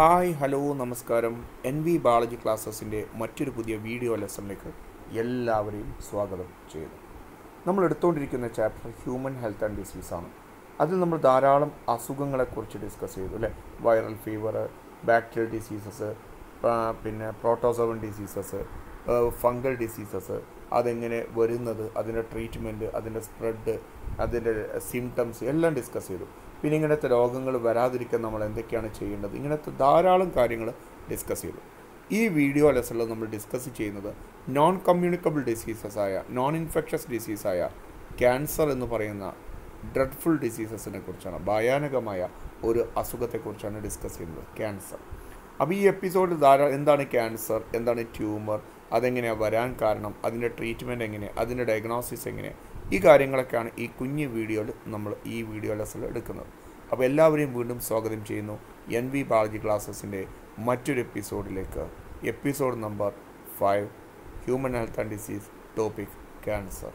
Hi hello നമസ്കാരം N V biology ക്ലാസ്സസിൻ്റെ മറ്റൊരു പുതിയ വീഡിയോ ലെസണിലേക്ക് എല്ലാവരെയും സ്വാഗതം ചെയ്യുന്നു നമ്മൾ എടുത്തുകൊണ്ടിരിക്കുന്ന ചാപ്റ്റർ ഹ്യൂമൻ ഹെൽത്ത് ആൻഡ് ഡിസീസാണ് അതിൽ നമ്മൾ ധാരാളം അസുഖങ്ങളെക്കുറിച്ച് ഡിസ്കസ് ചെയ്തു അല്ലേ വൈറൽ ഫീവർ ബാക്ടീരിയൽ ഡിസീസസ് പിന്നെ പ്രോട്ടോസോവൻ ഡിസീസസ് ഫംഗൽ ഡിസീസസ് അതെങ്ങനെ വരുന്നത് അതിൻ്റെ ട്രീറ്റ്മെൻറ്റ് അതിൻ്റെ സ്പ്രെഡ് അതിൻ്റെ സിംറ്റംസ് എല്ലാം ഡിസ്കസ് ചെയ്തു പിന്നെ ഇങ്ങനത്തെ രോഗങ്ങൾ വരാതിരിക്കാൻ നമ്മൾ എന്തൊക്കെയാണ് ചെയ്യേണ്ടത് ഇങ്ങനത്തെ ധാരാളം കാര്യങ്ങൾ ഡിസ്കസ് ചെയ്തു ഈ വീഡിയോ ലെസണിൽ നമ്മൾ ഡിസ്കസ് ചെയ്യുന്നത് നോൺ കമ്മ്യൂണിക്കബിൾ ഡിസീസസ് ആയ നോൺ ഇൻഫെക്ഷസ് ഡിസീസായ ക്യാൻസർ എന്ന് പറയുന്ന ഡ്രെഡ്ഫുൾ ഡിസീസസിനെ കുറിച്ചാണ് ഭയാനകമായ ഒരു അസുഖത്തെക്കുറിച്ചാണ് ഡിസ്കസ് ചെയ്യുന്നത് ക്യാൻസർ അപ്പോൾ ഈ എപ്പിസോഡിൽ ധാരാ എന്താണ് ക്യാൻസർ എന്താണ് ട്യൂമർ അതെങ്ങനെയാണ് വരാൻ കാരണം അതിൻ്റെ ട്രീറ്റ്മെൻറ്റ് എങ്ങനെ അതിൻ്റെ ഡയഗ്നോസിസ് എങ്ങനെ ഈ കാര്യങ്ങളൊക്കെയാണ് ഈ കുഞ്ഞ് വീഡിയോയിൽ നമ്മൾ ഈ വീഡിയോ ലെസണിൽ എടുക്കുന്നത് അപ്പോൾ എല്ലാവരെയും വീണ്ടും സ്വാഗതം ചെയ്യുന്നു എൻ വി ബയോളജി ക്ലാസ്സസിൻ്റെ മറ്റൊരു എപ്പിസോഡിലേക്ക് episode number five human health and disease topic cancer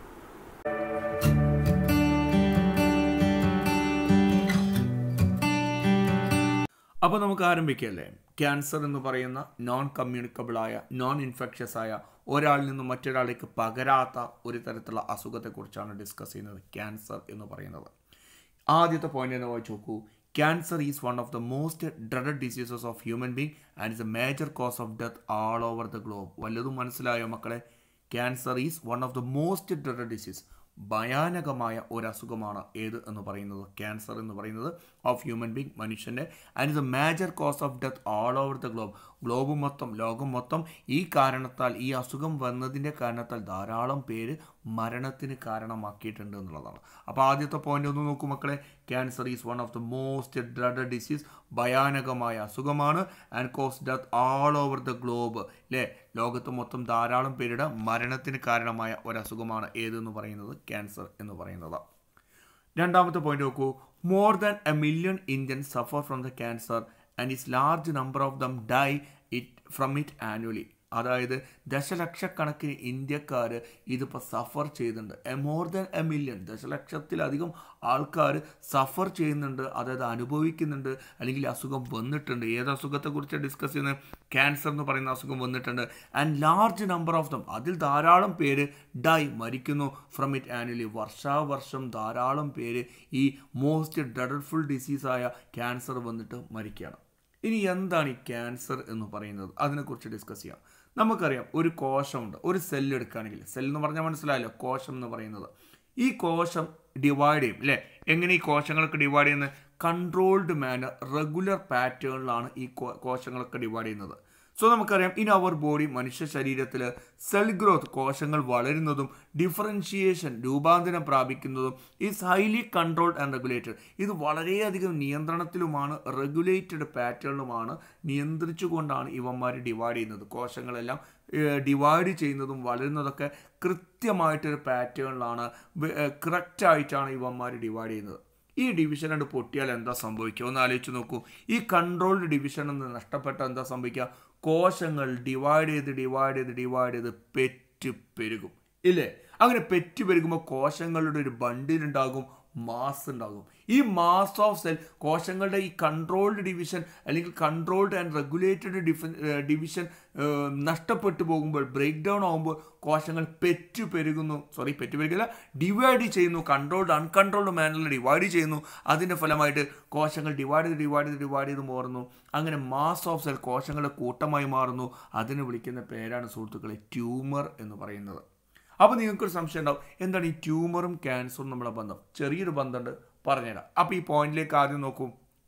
അപ്പോൾ നമുക്ക് ആരംഭിക്കല്ലേ ക്യാൻസർ എന്ന് പറയുന്ന നോൺ കമ്മ്യൂണിക്കബിളായ നോൺ ഇൻഫെക്ഷസ് ആയ ഒരാളിൽ നിന്നും മറ്റൊരാളിലേക്ക് പകരാത്ത ഒരു തരത്തിലുള്ള അസുഖത്തെക്കുറിച്ചാണ് ഡിസ്കസ് ചെയ്യുന്നത് ക്യാൻസർ എന്ന് പറയുന്നത് ആദ്യത്തെ പോയിന്റ് എന്ന് വായിച്ചു നോക്കൂ cancer is one of the most dreaded diseases of human being and is a major cause of death all over the globe വല്ലതും മനസ്സിലായോ മക്കളെ cancer is one of the most dreaded disease ഭയാനകമായ ഒരു അസുഖമാണ് ഏത് എന്ന് പറയുന്നത് ക്യാൻസർ എന്ന് പറയുന്നത് ഓഫ് ഹ്യൂമൻ ബീങ് മനുഷ്യൻ്റെ and is a major cause of death all over the globe globe മൊത്തം ലോകം മൊത്തം ഈ കാരണത്താൽ ഈ അസുഖം വന്നതിൻ്റെ കാരണത്താൽ ധാരാളം പേര് മരണത്തിന് കാരണമാക്കിയിട്ടുണ്ട് എന്നുള്ളതാണ് അപ്പോൾ ആദ്യത്തെ പോയിന്റ് ഒന്ന് നോക്കൂ മക്കളെ cancer is one of the most dreaded disease ഭയാനകമായ അസുഖമാണ് and cause death all over the globe അല്ലേ ലോകത്ത് മൊത്തം ധാരാളം പേരുടെ മരണത്തിന് കാരണമായ ഒരു അസുഖമാണ് ഏതെന്ന് പറയുന്നത് ക്യാൻസർ എന്ന് പറയുന്നത് രണ്ടാമത്തെ പോയിന്റ് നോക്കൂ more than a million Indian suffer from the cancer and is large number of them die it from it annually അതായത് ദശലക്ഷക്കണക്കിന് ഇന്ത്യക്കാർ ഇതിപ്പോൾ സഫർ ചെയ്യുന്നുണ്ട് a more than a million ദശലക്ഷത്തിലധികം ആൾക്കാർ സഫർ ചെയ്യുന്നുണ്ട് അതായത് അനുഭവിക്കുന്നുണ്ട് അല്ലെങ്കിൽ അസുഖം വന്നിട്ടുണ്ട് ഏത് അസുഖത്തെക്കുറിച്ച് ഡിസ്കസ് ചെയ്യുന്നത് ക്യാൻസർ എന്ന് പറയുന്ന അസുഖം വന്നിട്ടുണ്ട് and large number of them അതിൽ ധാരാളം പേര് ഡൈ മരിക്കുന്നു ഫ്രം ഇറ്റ് ആനുവലി വർഷാവർഷം ധാരാളം പേര് ഈ മോസ്റ്റ് ഡ്രഡർഫുൾ ഡിസീസായ ക്യാൻസർ വന്നിട്ട് മരിക്കുകയാണ് ഇനി എന്താണ് ഈ ക്യാൻസർ എന്ന് പറയുന്നത് അതിനെക്കുറിച്ച് ഡിസ്കസ് ചെയ്യാം നമുക്കറിയാം ഒരു കോശമുണ്ട് ഒരു സെല്ല് എടുക്കുകയാണെങ്കിൽ സെൽ എന്ന് പറഞ്ഞാൽ മനസ്സിലായല്ലോ കോശം എന്ന് പറയുന്നത് ഈ കോശം ഡിവൈഡ് ചെയ്യും അല്ലേ എങ്ങനെ ഈ കോശങ്ങളൊക്കെ ഡിവൈഡ് ചെയ്യുന്നത് കൺട്രോൾഡ് മാനർ റെഗുലർ പാറ്റേണിലാണ് ഈ കോശങ്ങളൊക്കെ ഡിവൈഡ് ചെയ്യുന്നത് സോ നമുക്കറിയാം ഇൻ അവർ ബോഡി മനുഷ്യ ശരീരത്തിൽ സെൽ ഗ്രോത്ത് കോശങ്ങൾ വളരുന്നതും ഡിഫറൻഷിയേഷൻ രൂപാന്തരം പ്രാപിക്കുന്നതും is highly controlled and regulated ഇത് വളരെയധികം നിയന്ത്രണത്തിലുമാണ് റെഗുലേറ്റഡ് പാറ്റേണിലുമാണ് നിയന്ത്രിച്ചുകൊണ്ടാണ് ഇവന്മാർ ഡിവൈഡ് ചെയ്യുന്നത് കോശങ്ങളെല്ലാം ഡിവൈഡ് ചെയ്യുന്നതും വളരുന്നതൊക്കെ കൃത്യമായിട്ടൊരു പാറ്റേണിലാണ് കറക്റ്റായിട്ടാണ് ഇവന്മാർ ഡിവൈഡ് ചെയ്യുന്നത് ഈ ഡിവിഷൻ കണ്ട് പൊട്ടിയാൽ എന്താ സംഭവിക്കുക ഒന്ന് ആലോചിച്ച് നോക്കൂ ഈ കൺട്രോൾഡ് ഡിവിഷൻ എന്ന് നഷ്ടപ്പെട്ട എന്താ സംഭവിക്കുക കോശങ്ങൾ ഡിവൈഡ് ചെയ്ത് ഡിവൈഡ് ചെയ്ത് ഡിവൈഡ് ചെയ്ത് പെറ്റ് പെരുകും ഇല്ലേ അങ്ങനെ പെറ്റ് പെരുകുമ്പോൾ കോശങ്ങളുടെ ഒരു ബണ്ടിലുണ്ടാകും മാസ് ഉണ്ടാകും ഈ മാസ് ഓഫ് സെൽ കോശങ്ങളുടെ ഈ കൺട്രോൾഡ് ഡിവിഷൻ അല്ലെങ്കിൽ കൺട്രോൾഡ് ആൻഡ് റെഗുലേറ്റഡ് ഡിഫൻ ഡിവിഷൻ നഷ്ടപ്പെട്ടു പോകുമ്പോൾ ബ്രേക്ക് ഡൗൺ ആകുമ്പോൾ കോശങ്ങൾ പെറ്റു പെരുകുന്നു സോറി പെറ്റു പെരുകില്ല ഡിവൈഡ് ചെയ്യുന്നു കൺട്രോൾഡ് അൺകൺട്രോൾഡ് മാനറിൽ ഡിവൈഡ് ചെയ്യുന്നു അതിൻ്റെ ഫലമായിട്ട് കോശങ്ങൾ ഡിവൈഡ് ചെയ്ത് ഡിവൈഡ് ചെയ്ത് ഡിവൈഡ് ചെയ്ത് മാറുന്നു അങ്ങനെ മാസ് ഓഫ് സെൽ കോശങ്ങളുടെ കൂട്ടമായി മാറുന്നു അതിന് വിളിക്കുന്ന പേരാണ് സുഹൃത്തുക്കളെ ട്യൂമർ എന്ന് പറയുന്നത് അപ്പോൾ നിങ്ങൾക്കൊരു സംശയം ഉണ്ടാവും എന്താണ് ഈ ട്യൂമറും ക്യാൻസറും നമ്മളെ ബന്ധം ചെറിയൊരു ബന്ധമുണ്ട് പറഞ്ഞുതരാം അപ്പോൾ ഈ പോയിന്റിലേക്ക് ആദ്യം നോക്കൂ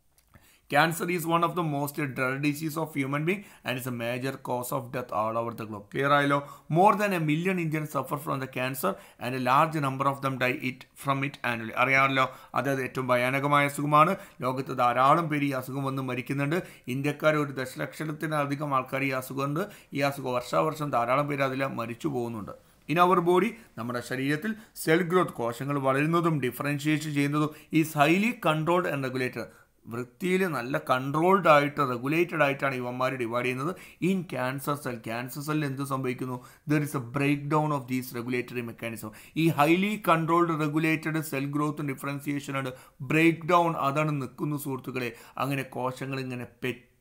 cancer is one of the most dread disease of human being and is a major cause of death all over the globe clear ആയല്ലോ more than a million Indian suffer from the cancer and a large number of them die it from it annually അറിയാമല്ലോ അതായത് ഏറ്റവും ഭയാനകമായ അസുഖമാണ് ലോകത്ത് ധാരാളം പേര് ഈ അസുഖം വന്ന് മരിക്കുന്നുണ്ട് ഇന്ത്യക്കാർ ഒരു ദശലക്ഷത്തിലധികം ആൾക്കാർ ഈ അസുഖമുണ്ട് ഈ അസുഖം വർഷാവർഷം ധാരാളം പേര് അതിൽ മരിച്ചു പോകുന്നുണ്ട് ഇൻ അവർ ബോഡി നമ്മുടെ ശരീരത്തിൽ സെൽ ഗ്രോത്ത് കോശങ്ങൾ വളരുന്നതും ഡിഫറൻഷിയേറ്റ് ചെയ്യുന്നതും is highly controlled and regulated വൃത്തിയിൽ നല്ല കൺട്രോൾഡ് ആയിട്ട് റെഗുലേറ്റഡ് ആയിട്ടാണ് ഇവന്മാർ ഡിവൈഡ് ചെയ്യുന്നത് ഇൻ ക്യാൻസർ സെൽ ക്യാൻസർ സെല്ലിൽ എന്ത് സംഭവിക്കുന്നു there is a break down of these regulatory mechanism ഈ ഹൈലി കൺട്രോൾഡ് റെഗുലേറ്റഡ് സെൽ ഗ്രോത്തും ഡിഫറൻസിയേഷൻ ആണ് ബ്രേക്ക് ഡൗൺ അതാണ് നിൽക്കുന്നു സുഹൃത്തുക്കളെ അങ്ങനെ കോശങ്ങൾ ഇങ്ങനെ പെറ്റ്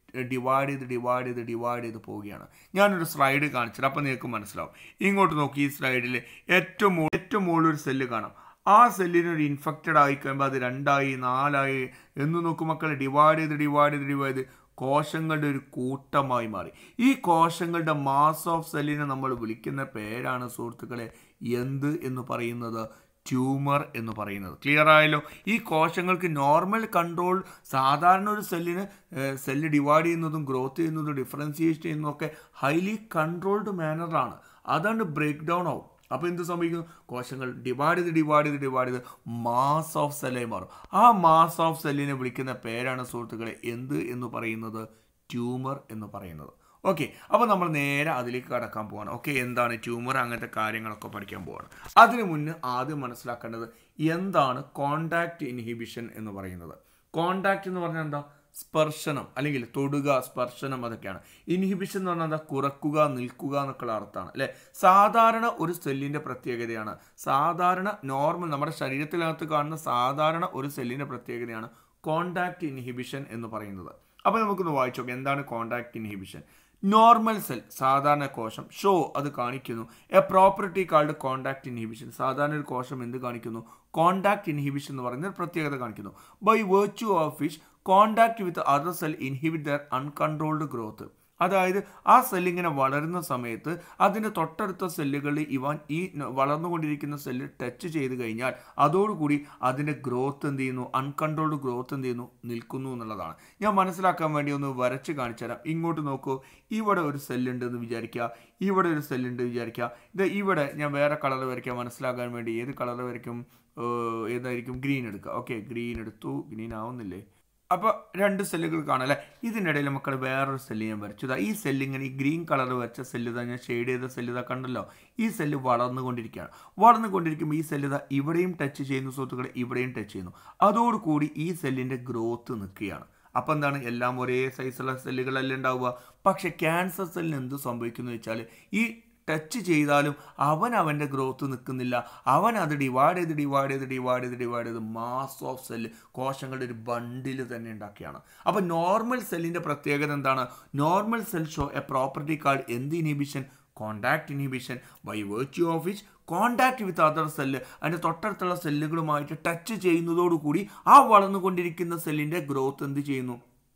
ഡിവൈഡ് ചെയ്ത് ഡിവൈഡ് ചെയ്ത് ഡിവൈഡ് ചെയ്ത് പോവുകയാണ് ഞാനൊരു സ്ലൈഡ് കാണിച്ചത് അപ്പോൾ നിങ്ങൾക്ക് മനസ്സിലാവും ഇങ്ങോട്ട് നോക്കി ഈ സ്ലൈഡിൽ ഏറ്റവും മോ- ഏറ്റവും മുകളിൽ ഒരു സെല്ല് കാണാം ആ സെല്ലിന് ഒരു ഇൻഫെക്റ്റഡ് ആയി കഴിയുമ്പോൾ അത് രണ്ടായി നാലായി എന്ന് നോക്കും മക്കളെ ഡിവൈഡ് ചെയ്ത് ഡിവൈഡ് ചെയ്ത് ഡിവൈഡ് ചെയ്ത് കോശങ്ങളുടെ ഒരു കൂട്ടമായി മാറി ഈ കോശങ്ങളുടെ മാസ് ഓഫ് സെല്ലിനെ നമ്മൾ വിളിക്കുന്ന പേരാണ് സുഹൃത്തുക്കളെ എന്ത് എന്ന് പറയുന്നത് ട്യൂമർ എന്ന് പറയുന്നത് ക്ലിയർ ആയല്ലോ ഈ കോശങ്ങൾക്ക് നോർമൽ കൺട്രോൾ സാധാരണ ഒരു സെല്ലിന് സെല്ല് ഡിവൈഡ് ചെയ്യുന്നതും ഗ്രോത്ത് ചെയ്യുന്നതും ഡിഫറൻസിയേറ്റ് ചെയ്യുന്നതും ഒക്കെ ഹൈലി കൺട്രോൾഡ് മാനറാണ് അതാണ് ബ്രേക്ക് ഡൗൺ ആവും അപ്പോൾ എന്ത് സംഭവിക്കും കോശങ്ങൾ ഡിവൈഡ് ചെയ്ത് ഡിവൈഡ് ചെയ്ത് ഡിവൈഡ് ചെയ്ത് മാസ് ഓഫ് സെല്ലായി മാറും ആ മാസ് ഓഫ് സെല്ലിനെ വിളിക്കുന്ന പേരാണ് സുഹൃത്തുക്കളെ എന്ത് എന്ന് പറയുന്നത് ട്യൂമർ എന്ന് പറയുന്നത് ഓക്കെ അപ്പോൾ നമ്മൾ നേരെ അതിലേക്ക് കടക്കാൻ പോവാണ് ഓക്കെ എന്താണ് ട്യൂമർ അങ്ങനത്തെ കാര്യങ്ങളൊക്കെ പഠിക്കാൻ പോവാണ് അതിനു മുന്നേ ആദ്യം മനസ്സിലാക്കേണ്ടത് എന്താണ് കോണ്ടാക്ട് ഇൻഹിബിഷൻ എന്ന് പറയുന്നത് കോണ്ടാക്ട് എന്ന് പറഞ്ഞാൽ എന്താ സ്പർശനം അല്ലെങ്കിൽ തൊടുക സ്പർശനം അതൊക്കെയാണ് ഇൻഹിബിഷൻ എന്ന് പറഞ്ഞാൽ എന്താ കുറക്കുക നിൽക്കുക എന്നൊക്കെയുള്ള അർത്ഥമാണ് അല്ലേ സാധാരണ ഒരു സെല്ലിൻ്റെ പ്രത്യേകതയാണ് സാധാരണ നോർമൽ നമ്മുടെ ശരീരത്തിനകത്ത് കാണുന്ന സാധാരണ ഒരു സെല്ലിൻ്റെ പ്രത്യേകതയാണ് കോണ്ടാക്ട് ഇൻഹിബിഷൻ എന്ന് പറയുന്നത് അപ്പോൾ നമുക്കൊന്ന് വായിച്ചു നോക്കാം എന്താണ് കോണ്ടാക്ട് ഇൻഹിബിഷൻ നോർമൽ സെൽ സാധാരണ കോശം ഷോ അത് കാണിക്കുന്നു a property called contact inhibition സാധാരണ ഒരു കോശം എന്ത് കാണിക്കുന്നു കോണ്ടാക്ട് ഇൻഹിബിഷൻ എന്ന് പറയുന്ന ഒരു പ്രത്യേകത കാണിക്കുന്നു by virtue of which contact with other cell inhibit their uncontrolled growth അതായത് ആ സെല്ലിങ്ങനെ വളരുന്ന സമയത്ത് അതിൻ്റെ തൊട്ടടുത്ത സെല്ലുകളിൽ ഇവൻ ഈ ന- വളർന്നുകൊണ്ടിരിക്കുന്ന സെല്ല് ടച്ച് ചെയ്ത് കഴിഞ്ഞാൽ അതോടുകൂടി അതിൻ്റെ ഗ്രോത്ത് എന്ത് ചെയ്യുന്നു അൺകൺട്രോൾഡ് ഗ്രോത്ത് എന്ത് ചെയ്യുന്നു നിൽക്കുന്നു എന്നുള്ളതാണ് ഞാൻ മനസ്സിലാക്കാൻ വേണ്ടി ഒന്ന് വരച്ച് കാണിച്ചു തരാം ഇങ്ങോട്ട് നോക്കൂ ഇവിടെ ഒരു സെല്ലുണ്ട് എന്ന് വിചാരിക്കുക ഇവിടെ ഒരു സെല്ലുണ്ട് വിചാരിക്കുക ഇത് ഇവിടെ ഞാൻ വേറെ കളർ വരയ്ക്കാം മനസ്സിലാക്കാൻ വേണ്ടി ഏത് കളർ വരയ്ക്കും ഏഹ് ഏതായിരിക്കും ഗ്രീൻ എടുക്കുക ഓക്കെ ഗ്രീൻ എടുത്തു ഗ്രീൻ ആവുന്നില്ലേ അപ്പോൾ രണ്ട് സെല്ലുകൾ കാണാം അല്ലേ ഇതിനിടയിൽ മക്കൾ വേറൊരു സെല്ല് ഞാൻ വരച്ചു ഇതാ ഈ സെല്ല് ഇങ്ങനെ ഈ ഗ്രീൻ കളർ വരച്ച സെല്ല് ഇതാ ഞാൻ ഷെയ്ഡ് ചെയ്ത സെല്ല് ഇതാ കണ്ടല്ലോ ഈ സെല്ല് വളർന്നുകൊണ്ടിരിക്കുകയാണ് വളർന്നുകൊണ്ടിരിക്കുമ്പോൾ ഈ സെല്ല് ഇതാ ഇവിടെയും ടച്ച് ചെയ്യുന്നു സുഹൃത്തുക്കളെ ഇവിടെയും ടച്ച് ചെയ്യുന്നു അതോടുകൂടി ഈ സെല്ലിൻ്റെ ഗ്രോത്ത് നിൽക്കുകയാണ് അപ്പോൾ എന്താണ് എല്ലാം ഒരേ സൈസുള്ള സെല്ലുകളല്ലേ ഉണ്ടാവുക പക്ഷേ ക്യാൻസർ സെല്ലിന് എന്ത് സംഭവിക്കുന്നു വെച്ചാൽ ഈ ടച്ച് ചെയ്താലും അവൻ അവൻ്റെ ഗ്രോത്ത് നിൽക്കുന്നില്ല അവൻ അത് ഡിവൈഡ് ചെയ്ത് ഡിവൈഡ് ചെയ്ത് ഡിവൈഡ് ചെയ്ത് ഡിവൈഡ് ചെയ്ത് മാസ് ഓഫ് സെല്ല് കോശങ്ങളുടെ ഒരു ബണ്ടിൽ തന്നെ ഉണ്ടാക്കിയാണ് അപ്പോൾ നോർമൽ സെല്ലിൻ്റെ പ്രത്യേകത എന്താണ് normal cell show a property called എന്ത് inhibition contact inhibition by virtue of which contact with other cell അതിൻ്റെ തൊട്ടടുത്തുള്ള സെല്ലുകളുമായിട്ട് ടച്ച് ചെയ്യുന്നതോടുകൂടി ആ വളർന്നുകൊണ്ടിരിക്കുന്ന സെല്ലിൻ്റെ ഗ്രോത്ത് എന്ത് ചെയ്യുന്നു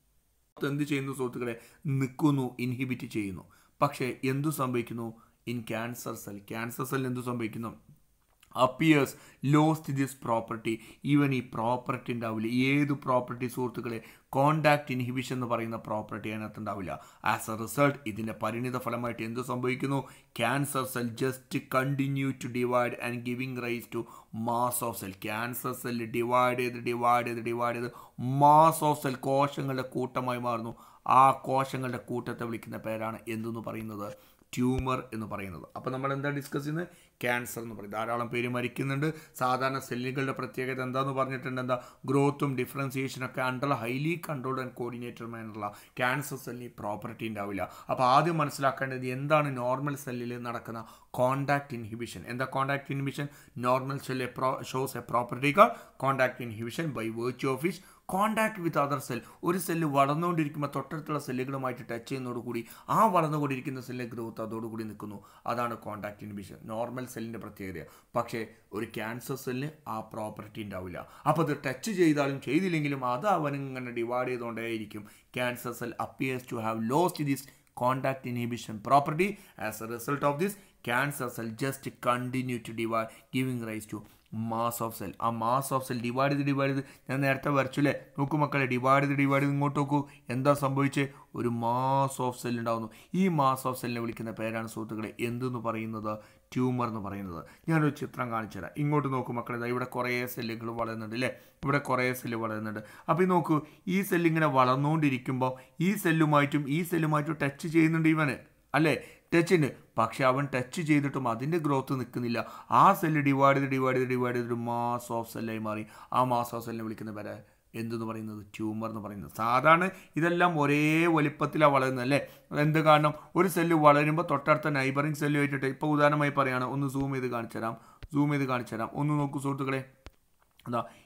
എന്ത് ചെയ്യുന്നു സുഹൃത്തുക്കളെ നിൽക്കുന്നു ഇൻഹിബിറ്റ് ചെയ്യുന്നു പക്ഷേ എന്തു സംഭവിക്കുന്നു in cancer cell cancer cell എന്തു സംഭവിക്കുന്നു appears lost this property even ഈ പ്രോപ്പർട്ടി ഉണ്ടാവില്ല ഏത് പ്രോപ്പർട്ടി സുഹൃത്തുക്കളെ കോണ്ടാക്ട് ഇൻഹിബിഷൻ എന്ന് പറയുന്ന പ്രോപ്പർട്ടി അതിനകത്ത് ഉണ്ടാവില്ല ആസ് എ റിസൾട്ട് ഇതിൻ്റെ പരിണിത ഫലമായിട്ട് എന്ത് സംഭവിക്കുന്നു cancer cell just continue to divide and giving rise to mass of cell cancer cell divide ചെയ്ത് ഡിവൈഡ് ചെയ്ത് ഡിവൈഡ് ചെയ്ത് മാസ് ഓഫ് സെൽ കോശങ്ങളുടെ കൂട്ടമായി മാറുന്നു ആ കോശങ്ങളുടെ കൂട്ടത്തെ വിളിക്കുന്ന പേരാണ് എന്തെന്ന് പറയുന്നത് ട്യൂമർ എന്ന് പറയുന്നത് അപ്പോൾ നമ്മൾ എന്താ ഡിസ്കസ് ചെയ്യുന്നത് ക്യാൻസർ എന്ന് പറയും ധാരാളം പേര് മരിക്കുന്നുണ്ട് സാധാരണ സെല്ലുകളുടെ പ്രത്യേകത എന്താന്ന് പറഞ്ഞിട്ടുണ്ട് എന്താ ഗ്രോത്തും ഡിഫറൻസിയേഷനൊക്കെ under highly controlled and coordinated മാനറുള്ള ക്യാൻസർ സെല്ലിന് പ്രോപ്പർട്ടി ഉണ്ടാവില്ല അപ്പോൾ ആദ്യം മനസ്സിലാക്കേണ്ടത് എന്താണ് നോർമൽ സെല്ലിൽ നടക്കുന്ന കോണ്ടാക്ട് ഇൻഹിബിഷൻ എന്താ കോണ്ടാക്ട് ഇൻഹിബിഷൻ നോർമൽ സെൽ പ്രോ shows a property call contact inhibition by virtue of which contact with other cell ഒരു സെല്ല് വളർന്നുകൊണ്ടിരിക്കുമ്പോൾ തൊട്ടടുത്തുള്ള സെല്ലുകളുമായിട്ട് ടച്ച് ചെയ്യുന്നതോടുകൂടി ആ വളർന്നുകൊണ്ടിരിക്കുന്ന സെല്ലിൻ്റെ ഗ്രോത്ത് അതോടുകൂടി നിൽക്കുന്നു അതാണ് കോണ്ടാക്ട് ഇൻഹിബിഷൻ നോർമൽ സെല്ലിൻ്റെ പ്രത്യേകത പക്ഷേ ഒരു ക്യാൻസർ സെല്ലിന് ആ പ്രോപ്പർട്ടി ഉണ്ടാവില്ല അപ്പോൾ അത് ടച്ച് ചെയ്താലും ചെയ്തില്ലെങ്കിലും അത് അവനിങ്ങനെ ഡിവൈഡ് ചെയ്തുകൊണ്ടേയിരിക്കും cancer cell appears to have lost this contact inhibition property as a result of this cancer cell just continue to divide giving rise to mass of cell ആ മാസ് ഓഫ് സെൽ ഡിവൈഡ് ചെയ്ത് divide ചെയ്ത് ഞാൻ നേരത്തെ വരച്ചില്ലേ നോക്കൂ മക്കളെ divide ചെയ്ത് divide ചെയ്ത് ഇങ്ങോട്ട് നോക്കൂ എന്താ സംഭവിച്ചത് ഒരു മാസ് ഓഫ് സെൽ ഉണ്ടാകുന്നു ഈ മാസ് ഓഫ് സെല്ലിനെ വിളിക്കുന്ന പേരാണ് സുഹൃത്തുക്കളെ എന്തെന്ന് പറയുന്നത് ട്യൂമർ എന്ന് പറയുന്നത് ഞാനൊരു ചിത്രം കാണിച്ചു തരാം ഇങ്ങോട്ട് നോക്കൂ മക്കളെ ദാ ഇവിടെ കുറേ സെല്ലുകൾ വളരുന്നുണ്ട് അല്ലേ ഇവിടെ കുറേ സെല്ല് വളരുന്നുണ്ട് അപ്പോൾ ഈ നോക്കൂ ഈ സെല്ല് ഇങ്ങനെ വളർന്നുകൊണ്ടിരിക്കുമ്പോൾ ഈ സെല്ലുമായിട്ടും ഈ സെല്ലുമായിട്ടും ടച്ച് ചെയ്യുന്നുണ്ട് ഇവന് അല്ലേ ടച്ച് ഉണ്ട് പക്ഷെ അവൻ ടച്ച് ചെയ്തിട്ടും അതിൻ്റെ ഗ്രോത്ത് നിൽക്കുന്നില്ല ആ സെല്ല് ഡിവൈഡ് ചെയ്ത് ഡിവൈഡ് ചെയ്ത് ഡിവൈഡ് ചെയ്തിട്ട് മാസ് ഓഫ് സെല്ലായി മാറി ആ മാസ് ഓഫ് സെല്ലിനെ വിളിക്കുന്ന പേര് എന്തെന്ന് പറയുന്നത് ട്യൂമർ എന്ന് പറയുന്നത് സാധാരണ ഇതെല്ലാം ഒരേ വലിപ്പത്തിലാണ് വളരുന്നത് അല്ലേ എന്ത് കാരണം ഒരു സെല്ല് വളരുമ്പോൾ തൊട്ടടുത്ത നൈബറിങ് സെല്ല് വെച്ചിട്ട് ഇപ്പോൾ ഉദാഹരണമായി പറയുകയാണ് ഒന്ന് സൂം ചെയ്ത് കാണിച്ചു തരാം സൂം ചെയ്ത് കാണിച്ചു തരാം ഒന്ന് നോക്കൂ സുഹൃത്തുക്കളെ അതാ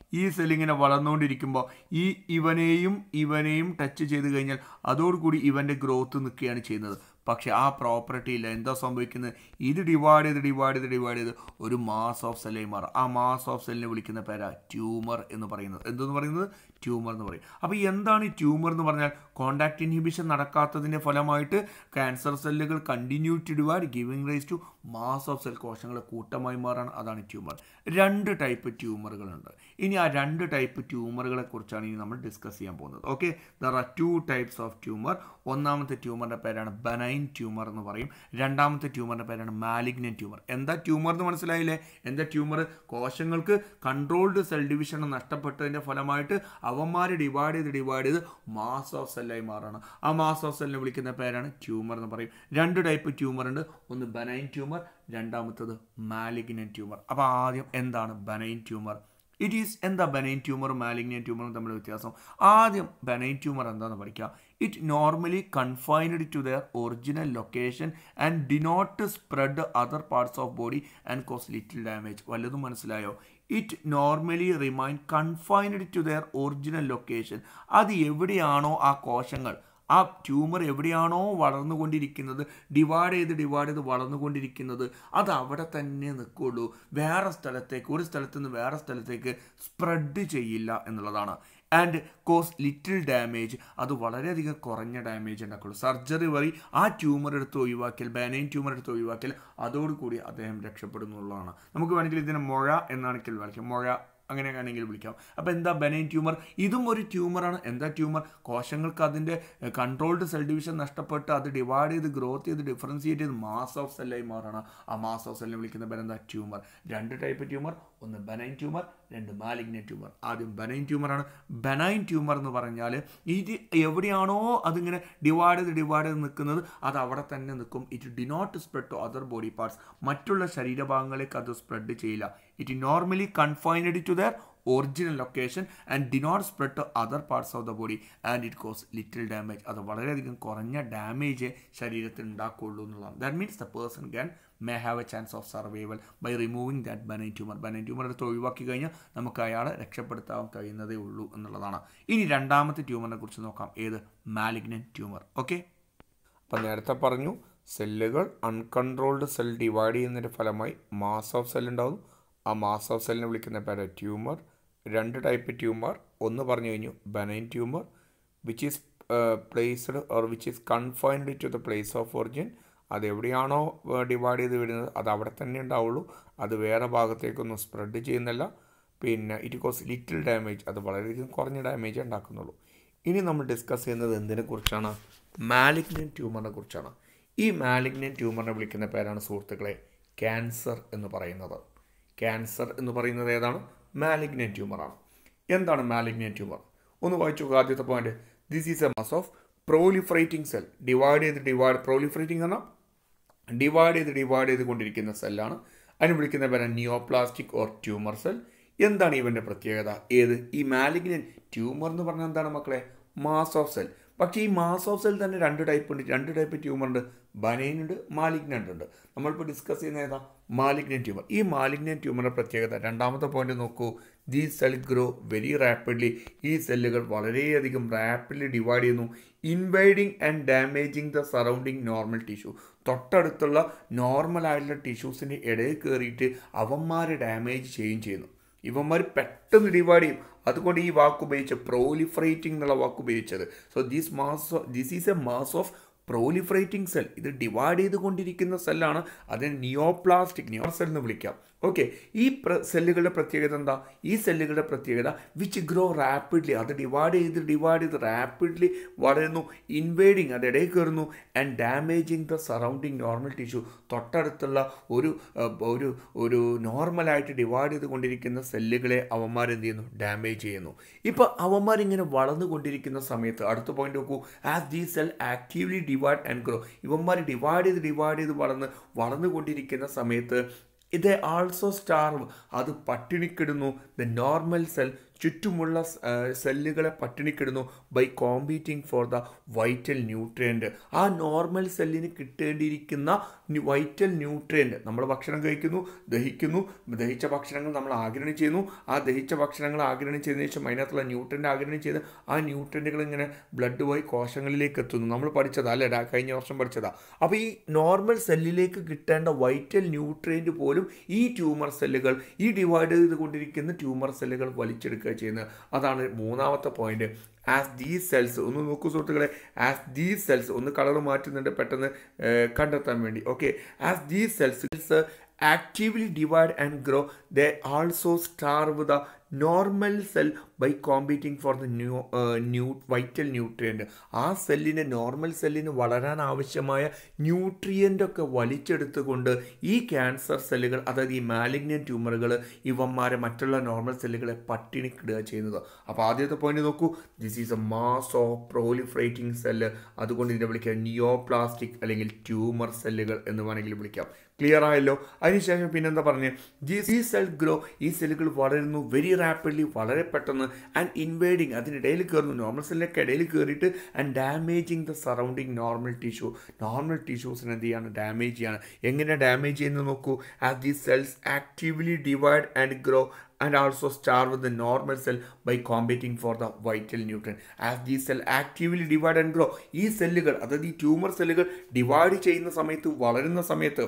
ഈ സെൽ ഇങ്ങനെ വളർന്നുകൊണ്ടിരിക്കുമ്പോൾ ഈ ഇവനെയും ഇവനെയും ടച്ച് ചെയ്ത് കഴിഞ്ഞാൽ അതോടുകൂടി ഇവൻ്റെ ഗ്രോത്ത് നിൽക്കുകയാണ് ചെയ്യുന്നത് പക്ഷേ ആ പ്രോപ്പർട്ടി ഇല്ല എന്താ സംഭവിക്കുന്നത് ഇത് ഡിവൈഡ് ചെയ്ത് ഡിവൈഡ് ചെയ്ത് ഡിവൈഡ് ചെയ്ത് ഒരു മാസ് ഓഫ് സെല്ലായി മാറും ആ മാസ് ഓഫ് സെല്ലിനെ വിളിക്കുന്ന പേരാ ട്യൂമർ എന്ന് പറയുന്നത് എന്തെന്ന് പറയുന്നത് ട്യൂമർ എന്ന് പറയും അപ്പോൾ എന്താണ് ഈ ട്യൂമർ എന്ന് പറഞ്ഞാൽ കോണ്ടാക്ട് ഇൻഹിബിഷൻ നടക്കാത്തതിൻ്റെ ഫലമായിട്ട് ക്യാൻസർ സെല്ലുകൾ continue to divide giving rise to mass of cell കോശങ്ങളെ കൂട്ടമായി മാറാണ് അതാണ് ട്യൂമർ രണ്ട് ടൈപ്പ് ട്യൂമറുകളുണ്ട് ഇനി ആ രണ്ട് ടൈപ്പ് ട്യൂമറുകളെ കുറിച്ചാണ് ഇനി നമ്മൾ ഡിസ്കസ് ചെയ്യാൻ പോകുന്നത് okay there are two types of tumour ഒന്നാമത്തെ ട്യൂമറിൻ്റെ പേരാണ് ബനൈൻ ട്യൂമർ എന്ന് പറയും രണ്ടാമത്തെ ട്യൂമറിൻ്റെ പേരാണ് മാലിഗ്നൻ ട്യൂമർ എന്താ ട്യൂമർ എന്ന് മനസ്സിലായില്ലേ എന്താ ട്യൂമർ കോശങ്ങൾക്ക് കൺട്രോൾഡ് സെൽ ഡിവിഷൻ നഷ്ടപ്പെട്ടതിൻ്റെ ഫലമായിട്ട് അവന്മാർ ഡിവൈഡ് ചെയ്ത് ഡിവൈഡ് ചെയ്ത് മാസ് ഓഫ് സെല്ലായി മാറണം ആ മാസ് ഓഫ് സെല്ലിനെ വിളിക്കുന്ന പേരാണ് ട്യൂമർ എന്ന് പറയും രണ്ട് ടൈപ്പ് ട്യൂമർ ഉണ്ട് ഒന്ന് ബനൈൻ ട്യൂമർ രണ്ടാമത്തത് മാലിഗ്നൻ ട്യൂമർ അപ്പോൾ ആദ്യം എന്താണ് ബനൈൻ ട്യൂമർ ഇറ്റ് ഈസ് എന്താ ബനൈൻ ട്യൂമറും മാലിഗ്നൻ ട്യൂമറും തമ്മിൽ വ്യത്യാസം ആദ്യം ബനൈൻ ട്യൂമർ എന്താണെന്ന് പഠിക്കുക it normally confined to their original location and do not spread other parts of body and cause little damage വല്ലതും മനസ്സിലായോ it normally remain confined to their original location അത് എവിടെയാണോ ആ കോശങ്ങൾ ആ ട്യൂമർ എവിടെയാണോ വളർന്നുകൊണ്ടിരിക്കുന്നത് ഡിവൈഡ് ചെയ്ത് ഡിവൈഡ് ചെയ്ത് വളർന്നുകൊണ്ടിരിക്കുന്നത് അത് അവിടെ തന്നെ നിൽക്കുള്ളൂ വേറെ സ്ഥലത്തേക്ക് ഒരു സ്ഥലത്ത് നിന്ന് വേറെ സ്ഥലത്തേക്ക് സ്പ്രെഡ് ചെയ്യില്ല എന്നുള്ളതാണ് ആൻഡ് കോസ് ലിറ്റിൽ ഡാമേജ് അത് വളരെയധികം കുറഞ്ഞ ഡാമേജ് ഉണ്ടാക്കുള്ളൂ സർജറി വഴി ആ ട്യൂമർ എടുത്ത് ഒഴിവാക്കിയാൽ ബാനൈൻ ട്യൂമർ എടുത്ത് ഒഴിവാക്കിയാൽ അതോടുകൂടി അദ്ദേഹം രക്ഷപ്പെടുന്നുള്ളതാണ് നമുക്ക് വേണമെങ്കിൽ ഇതിനെ മുഴ എന്നാണെങ്കിൽ വിളിക്കാം മുഴ അങ്ങനെ ആണെങ്കിൽ വിളിക്കാം അപ്പോൾ എന്താ ബനൈൻ ട്യൂമർ ഇതും ഒരു ട്യൂമറാണ് എന്താ ട്യൂമർ കോശങ്ങൾക്ക് അതിൻ്റെ കൺട്രോൾഡ് സെൽ ഡിവിഷൻ നഷ്ടപ്പെട്ട് അത് ഡിവൈഡ് ചെയ്ത് ഗ്രോത്ത് ചെയ്ത് ഡിഫറൻഷിയേറ്റ് ചെയ്ത് മാസ് ഓഫ് സെല്ലായി മാറണം ആ മാസ് ഓഫ് സെല്ലിനെ വിളിക്കുന്ന പേര് എന്താ ട്യൂമർ രണ്ട് ടൈപ്പ് ട്യൂമർ ഒന്ന് ബനൈൻ ട്യൂമർ രണ്ട് മാലിഗ്നൻ ട്യൂമർ ആദ്യം ബനൈൻ ട്യൂമറാണ് ബനൈൻ ട്യൂമർ എന്ന് പറഞ്ഞാൽ ഇത് എവിടെയാണോ അതിങ്ങനെ ഡിവൈഡ് ചെയ്ത് ഡിവൈഡ് ചെയ്ത് നിൽക്കുന്നത് അത് അവിടെ തന്നെ നിൽക്കും it do not spread to other body parts മറ്റുള്ള ശരീരഭാഗങ്ങളിലേക്ക് അത് സ്പ്രെഡ് ചെയ്യില്ല it normally confined to their original location and do not spread to other parts of the body and it cause little damage അത് വളരെയധികം കുറഞ്ഞ damage ശരീരത്തിൽ ഉണ്ടാക്കുകയുള്ളൂ എന്നുള്ളതാണ് that means the person can may have a chance of survival by removing that benign tumour benign tumour എടുത്ത് ഒഴിവാക്കി കഴിഞ്ഞാൽ നമുക്ക് അയാളെ രക്ഷപ്പെടുത്താൻ കഴിയുന്നതേ ഉള്ളൂ എന്നുള്ളതാണ് ഇനി രണ്ടാമത്തെ ട്യൂമറിനെ കുറിച്ച് നോക്കാം ഏത് മാലിഗ്നൻ ട്യൂമർ ഓക്കെ അപ്പം നേരത്തെ പറഞ്ഞു സെല്ലുകൾ അൺകൺട്രോൾഡ് സെൽ ഡിവൈഡ് ചെയ്യുന്നതിൻ്റെ ഫലമായി മാസ് ഓഫ് സെൽ ഉണ്ടാകും ആ മാസ് ഓഫ് സെല്ലിനെ വിളിക്കുന്ന പേര് ട്യൂമർ രണ്ട് ടൈപ്പ് ട്യൂമർ ഒന്ന് പറഞ്ഞു കഴിഞ്ഞു benign tumour which is placed or which is confined to the place of origin അത് എവിടെയാണോ ഡിവൈഡ് ചെയ്ത് വിടുന്നത് അത് അവിടെ തന്നെ ഉണ്ടാവുള്ളൂ അത് വേറെ ഭാഗത്തേക്കൊന്നും സ്പ്രെഡ് ചെയ്യുന്നില്ല പിന്നെ ഇറ്റ് കോസ് ലിറ്റിൽ ഡാമേജ് അത് വളരെയധികം കുറഞ്ഞ ഡാമേജ് ഉണ്ടാക്കുന്നുള്ളൂ ഇനി നമ്മൾ ഡിസ്കസ് ചെയ്യുന്നത് എന്തിനെ കുറിച്ചാണ് മാലിഗ്നൻ ട്യൂമറിനെ കുറിച്ചാണ് ഈ മാലിഗ്നൻ ട്യൂമറിനെ വിളിക്കുന്ന പേരാണ് സുഹൃത്തുക്കളെ ക്യാൻസർ എന്ന് പറയുന്നത് ക്യാൻസർ എന്ന് പറയുന്നത് ഏതാണ് മാലിഗ്നൻ ട്യൂമറാണ് എന്താണ് മാലിഗ്നൻ ട്യൂമർ ഒന്ന് വായിച്ചു ആദ്യത്തെ point this is a mass of proliferating cell divide ചെയ്ത് ഡിവൈഡ് പ്രോലിഫറേറ്റിംഗ് എന്നാൽ ഡിവൈഡ് ചെയ്ത് ഡിവൈഡ് ചെയ്ത് കൊണ്ടിരിക്കുന്ന സെല്ലാണ് അതിന് വിളിക്കുന്ന പേരാണ് നിയോപ്ലാസ്റ്റിക് ഓർ ട്യൂമർ സെൽ എന്താണ് ഇവൻ്റെ പ്രത്യേകത ഏത് ഈ മാലിഗ്നൻ ട്യൂമർ എന്ന് പറഞ്ഞാൽ എന്താണ് മക്കളെ മാസ് ഓഫ് സെൽ പക്ഷേ ഈ മാസ് ഓഫ് സെൽ തന്നെ രണ്ട് ടൈപ്പ് ഉണ്ട് രണ്ട് ടൈപ്പ് ട്യൂമർ ഉണ്ട് ബനൈൻ ഉണ്ട് മാലിഗ്നൻ്റ് ഉണ്ട് നമ്മളിപ്പോൾ ഡിസ്കസ് ചെയ്യുന്ന ഏതാ മാലിഗ്നൻ ട്യൂമർ ഈ മാലിഗ്നൻ ട്യൂമറിൻ്റെ പ്രത്യേകത രണ്ടാമത്തെ പോയിന്റ് നോക്കൂ ദീ സെൽ ഗ്രോ വെരി റാപ്പിഡ്ലി ഈ സെല്ലുകൾ വളരെയധികം റാപ്പിഡ്ലി ഡിവൈഡ് ചെയ്യുന്നു invading and damaging the surrounding normal tissue തൊട്ടടുത്തുള്ള നോർമലായിട്ടുള്ള ടിഷ്യൂസിൻ്റെ ഇടയിൽ കയറിയിട്ട് അവന്മാരെ ഡാമേജ് ചെയ്യുകയും ചെയ്യുന്നു ഇവന്മാർ പെട്ടെന്ന് ഡിവൈഡ് ചെയ്യും അതുകൊണ്ട് ഈ വാക്ക് ഉപയോഗിച്ച് പ്രോലിഫറേറ്റിംഗ് എന്നുള്ള വാക്ക് ഉപയോഗിച്ചത് so this mass this is a mass of proliferating cell ഇത് ഡിവൈഡ് ചെയ്തുകൊണ്ടിരിക്കുന്ന സെല്ലാണ് അതിനെ നിയോപ്ലാസ്റ്റിക് നിയോ സെൽ എന്ന് വിളിക്കാം ഓക്കെ ഈ പ്ര സെല്ലുകളുടെ പ്രത്യേകത എന്താ ഈ സെല്ലുകളുടെ പ്രത്യേകത വിച്ച് ഗ്രോ റാപ്പിഡ്ലി അത് ഡിവൈഡ് ചെയ്ത് ഡിവൈഡ് ചെയ്ത് റാപ്പിഡ്ലി വളരുന്നു ഇൻവേഡിങ് അത് ഇടയിൽ കയറുന്നു and damaging the surrounding normal tissue തൊട്ടടുത്തുള്ള ഒരു ഒരു ഒരു നോർമലായിട്ട് ഡിവൈഡ് ചെയ്തുകൊണ്ടിരിക്കുന്ന സെല്ലുകളെ അവന്മാർ എന്ത് ചെയ്യുന്നു ഡാമേജ് ചെയ്യുന്നു ഇപ്പോൾ അവന്മാർ ഇങ്ങനെ വളർന്നുകൊണ്ടിരിക്കുന്ന സമയത്ത് അടുത്ത പോയിന്റ് നോക്കൂ as the cell actively divide and grow ഇവന്മാർ ഡിവൈഡ് ചെയ്ത് ഡിവൈഡ് ചെയ്ത് വളർന്ന് വളർന്നുകൊണ്ടിരിക്കുന്ന സമയത്ത് ഇത് ആൾസോ സ്റ്റാർവ് അത് പട്ടിണിക്കിടുന്നു ദ നോർമൽ സെൽ ചുറ്റുമുള്ള സെല്ലുകളെ പട്ടിണിക്കിടുന്നു by competing for the vital nutrient ആ നോർമൽ സെല്ലിന് കിട്ടേണ്ടിയിരിക്കുന്ന വൈറ്റൽ ന്യൂട്രിയൻ്റ് നമ്മൾ ഭക്ഷണം കഴിക്കുന്നു ദഹിക്കുന്നു ദഹിച്ച ഭക്ഷണങ്ങൾ നമ്മൾ ആഗിരണം ചെയ്യുന്നു ആ ദഹിച്ച ഭക്ഷണങ്ങൾ ആഗിരണം ചെയ്തതിനു ശേഷം അതിനകത്തുള്ള ന്യൂട്രൻ്റ് ആഗിരണം ചെയ്ത് ആ ന്യൂട്രൻ്റുകൾ ഇങ്ങനെ ബ്ലഡ് പോയി കോശങ്ങളിലേക്ക് എത്തുന്നു നമ്മൾ പഠിച്ചതാ അല്ലേ ഡാ കഴിഞ്ഞ വർഷം പഠിച്ചതാ അപ്പോൾ ഈ നോർമൽ സെല്ലിലേക്ക് കിട്ടേണ്ട വൈറ്റൽ ന്യൂട്രിയൻ്റ് പോലും ഈ ട്യൂമർ സെല്ലുകൾ ഈ ഡിവൈഡ് ചെയ്തുകൊണ്ടിരിക്കുന്ന ട്യൂമർ സെല്ലുകൾ വലിച്ചെടുക്കുക ചെയ്യുന്നത് അതാണ് മൂന്നാമത്തെ പോയിന്റ് ആസ് ദീ സെൽസ് ഒന്ന് നോക്കൂ സുഹൃത്തുക്കളെ ആസ് ദീ സെൽസ് ഒന്ന് കളർ മാറ്റുന്നുണ്ട് പെട്ടെന്ന് കണ്ടെത്താൻ വേണ്ടി okay as the cells actively divide and grow they also starve the normal cell by competing for the new uh, new vital nutrient ആ സെല്ലിന് നോർമൽ സെല്ലിന് വളരാൻ ആവശ്യമായ ന്യൂട്രിയൻ്റ് ഒക്കെ വലിച്ചെടുത്തുകൊണ്ട് ഈ ക്യാൻസർ സെല്ലുകൾ അതായത് ഈ മാലിഗ്നൻ ട്യൂമറുകൾ ഇവന്മാരെ മറ്റുള്ള നോർമൽ സെല്ലുകളെ പട്ടിണിക്കിടുക ചെയ്യുന്നത് അപ്പോൾ ആദ്യത്തെ പോയിന്റ് നോക്കൂ this is a mass of proliferating cell അതുകൊണ്ട് ഇതിനെ വിളിക്കാം നിയോപ്ലാസ്റ്റിക് അല്ലെങ്കിൽ ട്യൂമർ സെല്ലുകൾ എന്ന് വേണമെങ്കിൽ വിളിക്കാം ക്ലിയർ ആയല്ലോ അതിനുശേഷം പിന്നെന്താ പറഞ്ഞത് ഈ സെൽ ഗ്രോ ഈ സെല്ലുകൾ വളരുന്നു വെരി റാപ്പിഡ്ലി വളരെ പെട്ടെന്ന് ആൻഡ് ഇൻവേഡിങ് അതിനിടയിൽ കയറുന്നു നോർമൽ സെല്ലിനൊക്കെ ഇടയിൽ കയറിയിട്ട് and damaging the surrounding normal tissue normal ടിഷ്യൂസിനെ എന്ത് ചെയ്യാണ് ഡാമേജ് ചെയ്യാണ് എങ്ങനെ ഡാമേജ് ചെയ്യുന്നത് നോക്കൂ as the cells actively divide and grow and also starve the normal cell by competing for the vital nutrient as the cell actively divide and grow ഈ സെല്ലുകൾ അതായത് ഈ ട്യൂമർ സെല്ലുകൾ ഡിവൈഡ് ചെയ്യുന്ന സമയത്ത് വളരുന്ന സമയത്ത്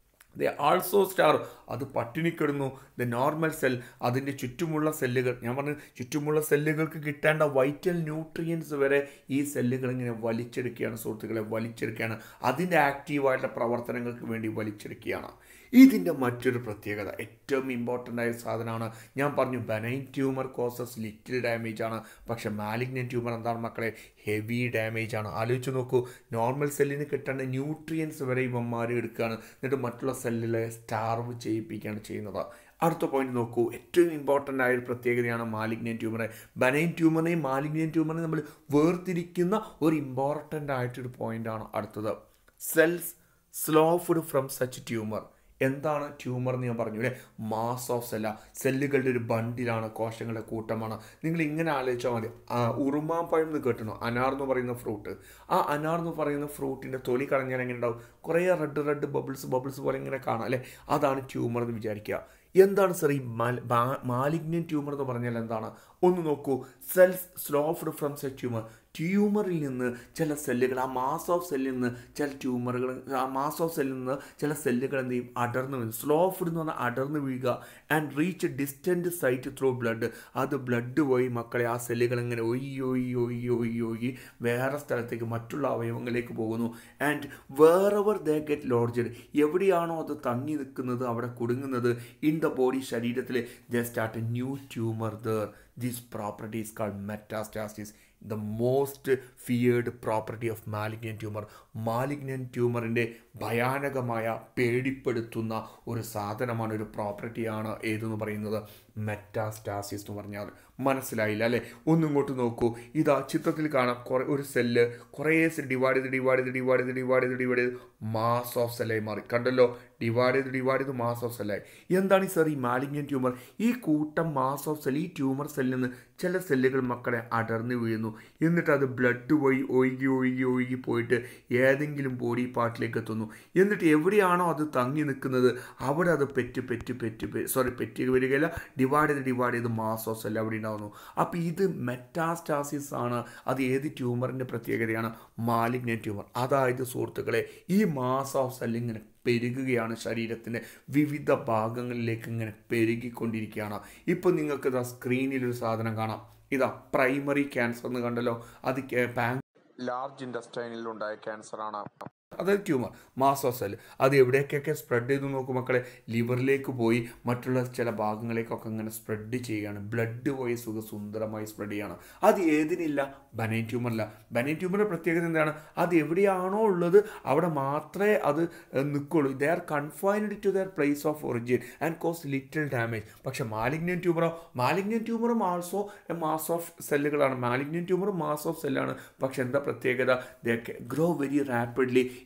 ദ ആൾസോ സ്റ്റാർ അത് പട്ടിണിക്കിടുന്നു ദ നോർമൽ സെൽ അതിൻ്റെ ചുറ്റുമുള്ള സെല്ലുകൾ ഞാൻ പറഞ്ഞു ചുറ്റുമുള്ള സെല്ലുകൾക്ക് കിട്ടേണ്ട വൈറ്റൽ ന്യൂട്രിയൻസ് വരെ ഈ സെല്ലുകൾ ഇങ്ങനെ വലിച്ചെടുക്കുകയാണ് സുഹൃത്തുക്കളെ വലിച്ചെടുക്കുകയാണ് അതിൻ്റെ ആക്റ്റീവായിട്ടുള്ള പ്രവർത്തനങ്ങൾക്ക് വേണ്ടി വലിച്ചെടുക്കുകയാണ് ഇതിൻ്റെ മറ്റൊരു പ്രത്യേകത ഏറ്റവും ഇമ്പോർട്ടൻ്റ് ആയ സാധനമാണ് ഞാൻ പറഞ്ഞു benign tumour causes little damage ആണ് പക്ഷെ മാലിഗ്നൻ ട്യൂമർ എന്താണ് മക്കളെ ഹെവി ഡാമേജ് ആണ് ആലോചിച്ച് നോക്കൂ നോർമൽ സെല്ലിന് കിട്ടേണ്ട ന്യൂട്രിയൻസ് വരെ ഇവന്മാർ എടുക്കുകയാണ് എന്നിട്ട് മറ്റുള്ള സെല്ലിലെ സ്റ്റാർവ് ചെയ്യിപ്പിക്കുകയാണ് ചെയ്യുന്നത് അടുത്ത പോയിന്റ് നോക്കൂ ഏറ്റവും ഇമ്പോർട്ടൻ്റ് ആയ ഒരു പ്രത്യേകതയാണ് മാലിഗ്നൻ ട്യൂമറെ ബനൈൻ ട്യൂമറിനെയും മാലിഗ്നൻ ട്യൂമറിനെയും നമ്മൾ വേർതിരിക്കുന്ന ഒരു ഇമ്പോർട്ടൻ്റ് ആയിട്ടൊരു പോയിന്റാണ് അടുത്തത് cells sloughed from such tumour എന്താണ് ട്യൂമർ എന്ന് ഞാൻ പറഞ്ഞു അല്ലേ മാസ് ഓഫ് സെല്ല സെല്ലുകളുടെ ഒരു ബണ്ടിലാണ് കോശങ്ങളുടെ കൂട്ടമാണ് നിങ്ങൾ ഇങ്ങനെ ആലോചിച്ചാൽ മതി ഉറുമാമ്പഴം എന്ന് കേട്ടണോ അനാർ എന്ന് പറയുന്ന ഫ്രൂട്ട് ആ അനാർ എന്ന് പറയുന്ന ഫ്രൂട്ടിൻ്റെ തൊലി കളഞ്ഞാൽ എങ്ങനെ ഉണ്ടാവും കുറേ റെഡ് റെഡ് ബബിൾസ് ബബിൾസ് പോലെ ഇങ്ങനെ കാണാം അല്ലേ അതാണ് ട്യൂമർ എന്ന് വിചാരിക്കുക എന്താണ് സർ ഈ മാലിഗ്നൻ ട്യൂമർ എന്ന് പറഞ്ഞാൽ എന്താണ് ഒന്ന് നോക്കൂ cells sloughed from cell tumour ട്യൂമറിൽ നിന്ന് ചില സെല്ലുകൾ ആ മാസ് ഓഫ് സെല്ലിൽ നിന്ന് ചില ട്യൂമറുകൾ ആ മാസ് ഓഫ് സെല്ലിൽ നിന്ന് ചില സെല്ലുകൾ എന്ത് ചെയ്യും അടർന്നു വീഴും സ്ലോഫ്ഡ് എന്ന് പറഞ്ഞാൽ അടർന്നു വീഴുക and reach distant site through blood അത് ബ്ലഡ് പോയി മക്കളെ ആ സെല്ലുകൾ ഇങ്ങനെ ഒയ്യി ഒയ്യി ഒയ്യി ഒയ്യി ഒയ്യി വേറെ സ്ഥലത്തേക്ക് മറ്റുള്ള അവയവങ്ങളിലേക്ക് പോകുന്നു and wherever they get lodged എവിടെയാണോ അത് തങ്ങി നിൽക്കുന്നത് അവിടെ കുടുങ്ങുന്നത് ഇൻ ദ ബോഡി ശരീരത്തിൽ they start a new tumour there this property is called metastasis the most feared property of malignant tumour malignant ട്യൂമറിൻ്റെ ഭയാനകമായ പേടിപ്പെടുത്തുന്ന ഒരു സാധനമാണ് ഒരു പ്രോപ്പർട്ടിയാണ് ഏതെന്ന് പറയുന്നത് മെറ്റാസ്റ്റാസിസ് എന്ന് പറഞ്ഞാൽ മനസ്സിലായില്ല അല്ലേ ഒന്നും ഇങ്ങോട്ട് നോക്കൂ ഇതാ ചിത്രത്തിൽ കാണാം കുറേ ഒരു സെല്ല് കുറേ സെൽ ഡിവൈഡ് ചെയ്ത് ഡിവൈഡ് ചെയ്ത് ഡിവൈഡ് ചെയ്ത് ഡിവൈഡ് ചെയ്ത് ഡിവൈഡ് ചെയ്ത് മാസ് ഓഫ് സെല്ലായി മാറി കണ്ടല്ലോ ഡിവൈഡ് ചെയ്ത് ഡിവൈഡ് ചെയ്ത് മാസ് ഓഫ് സെല്ലായി എന്താണ് ഈ സാർ ഈ മാലിഗ്നൻ ട്യൂമർ ഈ കൂട്ടം മാസ് ഓഫ് സെൽ ഈ ട്യൂമർ സെല്ലിൽ നിന്ന് ചില സെല്ലുകൾ മക്കളെ അടർന്നു വീഴുന്നു എന്നിട്ട് അത് ബ്ലഡ് പോയി ഒഴുകി ഒഴുകി ഒഴുകി പോയിട്ട് ഏതെങ്കിലും ബോഡി പാർട്ടിലേക്ക് എത്തുന്നു എന്നിട്ട് എവിടെയാണോ അത് തങ്ങി നിൽക്കുന്നത് അവിടെ അത് പെറ്റ് പെറ്റ് പെറ്റ് സോറി പെറ്റ് വരികയില്ല ഡിവൈഡ് ചെയ്ത് ഡിവൈഡ് ചെയ്ത് മാസ് ഓഫ് സെൽ അവിടെ ഉണ്ടാകുന്നു അപ്പോൾ ഇത് മെറ്റാസ്റ്റാസിസ് ആണ് അത് ഏത് ട്യൂമറിൻ്റെ പ്രത്യേകതയാണ് മാലിഗ്നൻ ട്യൂമർ അതായത് സുഹൃത്തുക്കളെ ഈ മാസ് ഓഫ് സെൽ ഇങ്ങനെ പെരുകുകയാണ് ശരീരത്തിൻ്റെ വിവിധ ഭാഗങ്ങളിലേക്ക് ഇങ്ങനെ പെരുകിക്കൊണ്ടിരിക്കുകയാണ് ഇപ്പോൾ നിങ്ങൾക്ക് ഇതാ സ്ക്രീനിൽ ഒരു സാധനം കാണാം ഇതാ പ്രൈമറി ക്യാൻസർ എന്ന് കണ്ടല്ലോ അത് പാങ് ലാർജ് ഇൻഡസ്റ്റൈനിൽ ഉണ്ടായ ക്യാൻസറാണ് അതായത് ട്യൂമർ മാസോ സെൽ അത് എവിടേക്കൊക്കെ സ്പ്രെഡ് ചെയ്തു നോക്കും മക്കളെ ലിവറിലേക്ക് പോയി മറ്റുള്ള ചില ഭാഗങ്ങളിലേക്കൊക്കെ ഇങ്ങനെ സ്പ്രെഡ് ചെയ്യുകയാണ് ബ്ലഡ് പോയി സുഖസുന്ദരമായി സ്പ്രെഡ് ചെയ്യാണ് അത് ഏതിനില്ല ബനൈൻ ട്യൂമറില്ല ബനൈൻ ട്യൂമറിൻ്റെ പ്രത്യേകത എന്താണ് അത് എവിടെയാണോ ഉള്ളത് അവിടെ മാത്രമേ അത് നിൽക്കുള്ളൂ they are confined to their place of origin and cause little damage പക്ഷേ മാലിഗ്നൻ ട്യൂമറോ മാലിഗ്നൻ ട്യൂമറും ആൾസോ മാസ് ഓഫ് സെല്ലുകളാണ് മാലിഗ്നൻ ട്യൂമറും മാസ് ഓഫ് സെല്ലാണ് പക്ഷെ എന്താ പ്രത്യേകത they grow very rapidly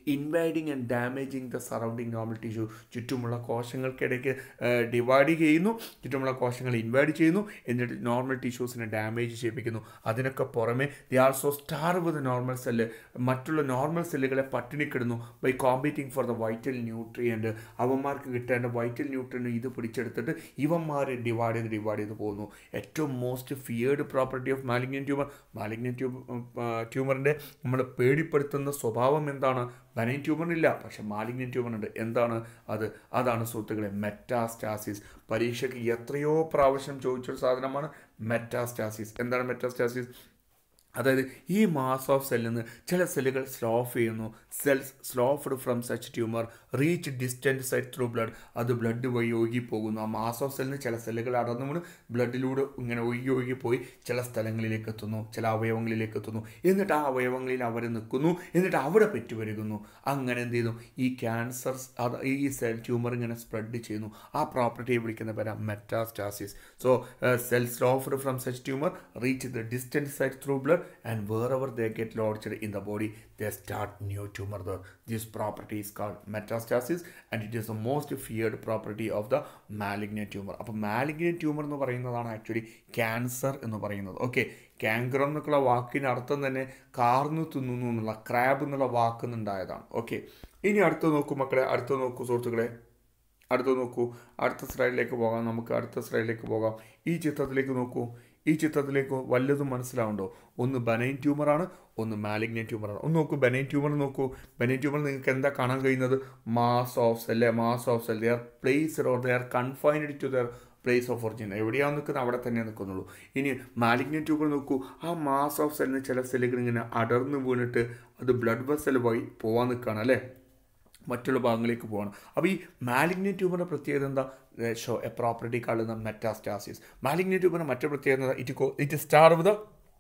invading and damaging the surrounding normal tissue ചുറ്റുമുള്ള കോശങ്ങൾക്കിടയ്ക്ക് ഡിവൈഡ് ചെയ്യുന്നു ചുറ്റുമുള്ള കോശങ്ങൾ ഇൻവൈഡ് ചെയ്യുന്നു എന്നിട്ട് നോർമൽ ടിഷ്യൂസിനെ ഡാമേജ് ചെയ്യിപ്പിക്കുന്നു അതിനൊക്കെ പുറമെ they also starve with normal cell മറ്റുള്ള നോർമൽ സെല്ലുകളെ പട്ടിണിക്കിടുന്നു by competing for the vital nutrient അവന്മാർക്ക് കിട്ടേണ്ട വൈറ്റൽ ന്യൂട്രിയൻ ഇത് പിടിച്ചെടുത്തിട്ട് ഇവന്മാർ ഡിവൈഡ് ചെയ്ത് ഡിവൈഡ് ചെയ്ത് പോകുന്നു ഏറ്റവും most feared property of malignant tumour malignant ട്യൂബ് ട്യൂമറിൻ്റെ നമ്മൾ പേടിപ്പെടുത്തുന്ന സ്വഭാവം എന്താണ് ബനൈൻ ട്യൂമറിനില്ല പക്ഷെ മാലിഗ്നൻ ട്യൂമറുണ്ട് എന്താണ് അത് അതാണ് സുഹൃത്തുക്കളെ മെറ്റാസ്റ്റാസിസ് പരീക്ഷയ്ക്ക് എത്രയോ പ്രാവശ്യം ചോദിച്ചൊരു സാധനമാണ് മെറ്റാസ്റ്റാസിസ് എന്താണ് മെറ്റാസ്റ്റാസിസ് അതായത് ഈ മാസ് ഓഫ് സെല്ലിൽ നിന്ന് ചില സെല്ലുകൾ സ്ലോ ഓഫ് ചെയ്യുന്നു cells sloughed from such tumour reach distant site through blood അത് ബ്ലഡ് വഴി ഒഴുകി പോകുന്നു ആ മാസ് ഓഫ് സെല്ലിന് ചില സെല്ലുകൾ അടർന്നു വീണ് ബ്ലഡിലൂടെ ഇങ്ങനെ ഒഴുകി ഒഴുകി പോയി ചില സ്ഥലങ്ങളിലേക്ക് എത്തുന്നു ചില അവയവങ്ങളിലേക്ക് എത്തുന്നു എന്നിട്ട് ആ അവയവങ്ങളിൽ അവർ നിൽക്കുന്നു എന്നിട്ട് അവിടെ പെറ്റുവരുന്നു അങ്ങനെ എന്ത് ചെയ്യുന്നു ഈ ക്യാൻസർ അത് ഈ സെൽ ട്യൂമർ ഇങ്ങനെ സ്പ്രെഡ് ചെയ്യുന്നു ആ പ്രോപ്പർട്ടിയെ വിളിക്കുന്ന പേരാ metastasis so cell sloughed from such tumour reach the distant site through blood and wherever they get lodged in the body they start new tumor there this property is called metastasis and it is the most feared property of the malignant tumor അപ്പോൾ malignant tumor എന്ന് പറയുന്നതാണ് actually cancer എന്ന് പറയുന്നത് okay Kanker എന്നൊക്കെയുള്ള വാക്കിന് അർത്ഥം തന്നെ കാർന്നു തിന്നുന്നു എന്നുള്ള ക്രാബ് എന്നുള്ള വാക്കിൽ നിന്നുണ്ടായതാണ് ഓക്കെ ഇനി അടുത്ത് നോക്കൂ മക്കളെ അടുത്ത് നോക്കൂ സുഹൃത്തുക്കളെ അടുത്ത് നോക്കൂ അടുത്ത സ്ലൈഡിലേക്ക് പോകാം നമുക്ക് അടുത്ത സ്ലൈഡിലേക്ക് പോകാം ഈ ചിത്രത്തിലേക്ക് നോക്കൂ ഈ ചിത്രത്തിലേക്ക് വല്ലതും മനസ്സിലാവുണ്ടോ ഒന്ന് ബനൈൻ ട്യൂമറാണ് ഒന്ന് മാലിഗ്നൻ ട്യൂമറാണ് ഒന്ന് നോക്കൂ ബനൈൻ ട്യൂമർ നോക്കൂ ബനൈൻ ട്യൂമർ നിങ്ങൾക്ക് എന്താ കാണാൻ കഴിയുന്നത് മാസ് ഓഫ് സെൽ അല്ലേ mass of cell they are placed or they are confined to their place of origin എവിടെയാണ് നിൽക്കുന്നത് അവിടെ തന്നെ നിൽക്കുന്നുള്ളൂ ഇനി മാലിഗ്നൻ ട്യൂബർ നോക്കൂ ആ മാസ് ഓഫ് സെല്ലിന് ചില സെല്ലുകൾ ഇങ്ങനെ അടർന്നു വീണിട്ട് അത് ബ്ലഡ് വെസൽ വഴി പോകാൻ നിൽക്കുകയാണ് അല്ലേ മറ്റുള്ള ഭാഗങ്ങളിലേക്ക് പോകണം അപ്പോൾ ഈ മാലിഗ്നൻ ട്യൂബറിൻ്റെ പ്രത്യേകത എന്താ ഷോ എ പ്രോപ്പർട്ടി കാളുന്ന മെറ്റാസ്റ്റാസിസ് മാലിഗ്നൻ ട്യൂബറിൻ്റെ മറ്റു പ്രത്യേകത ഇറ്റ് കോ it starve with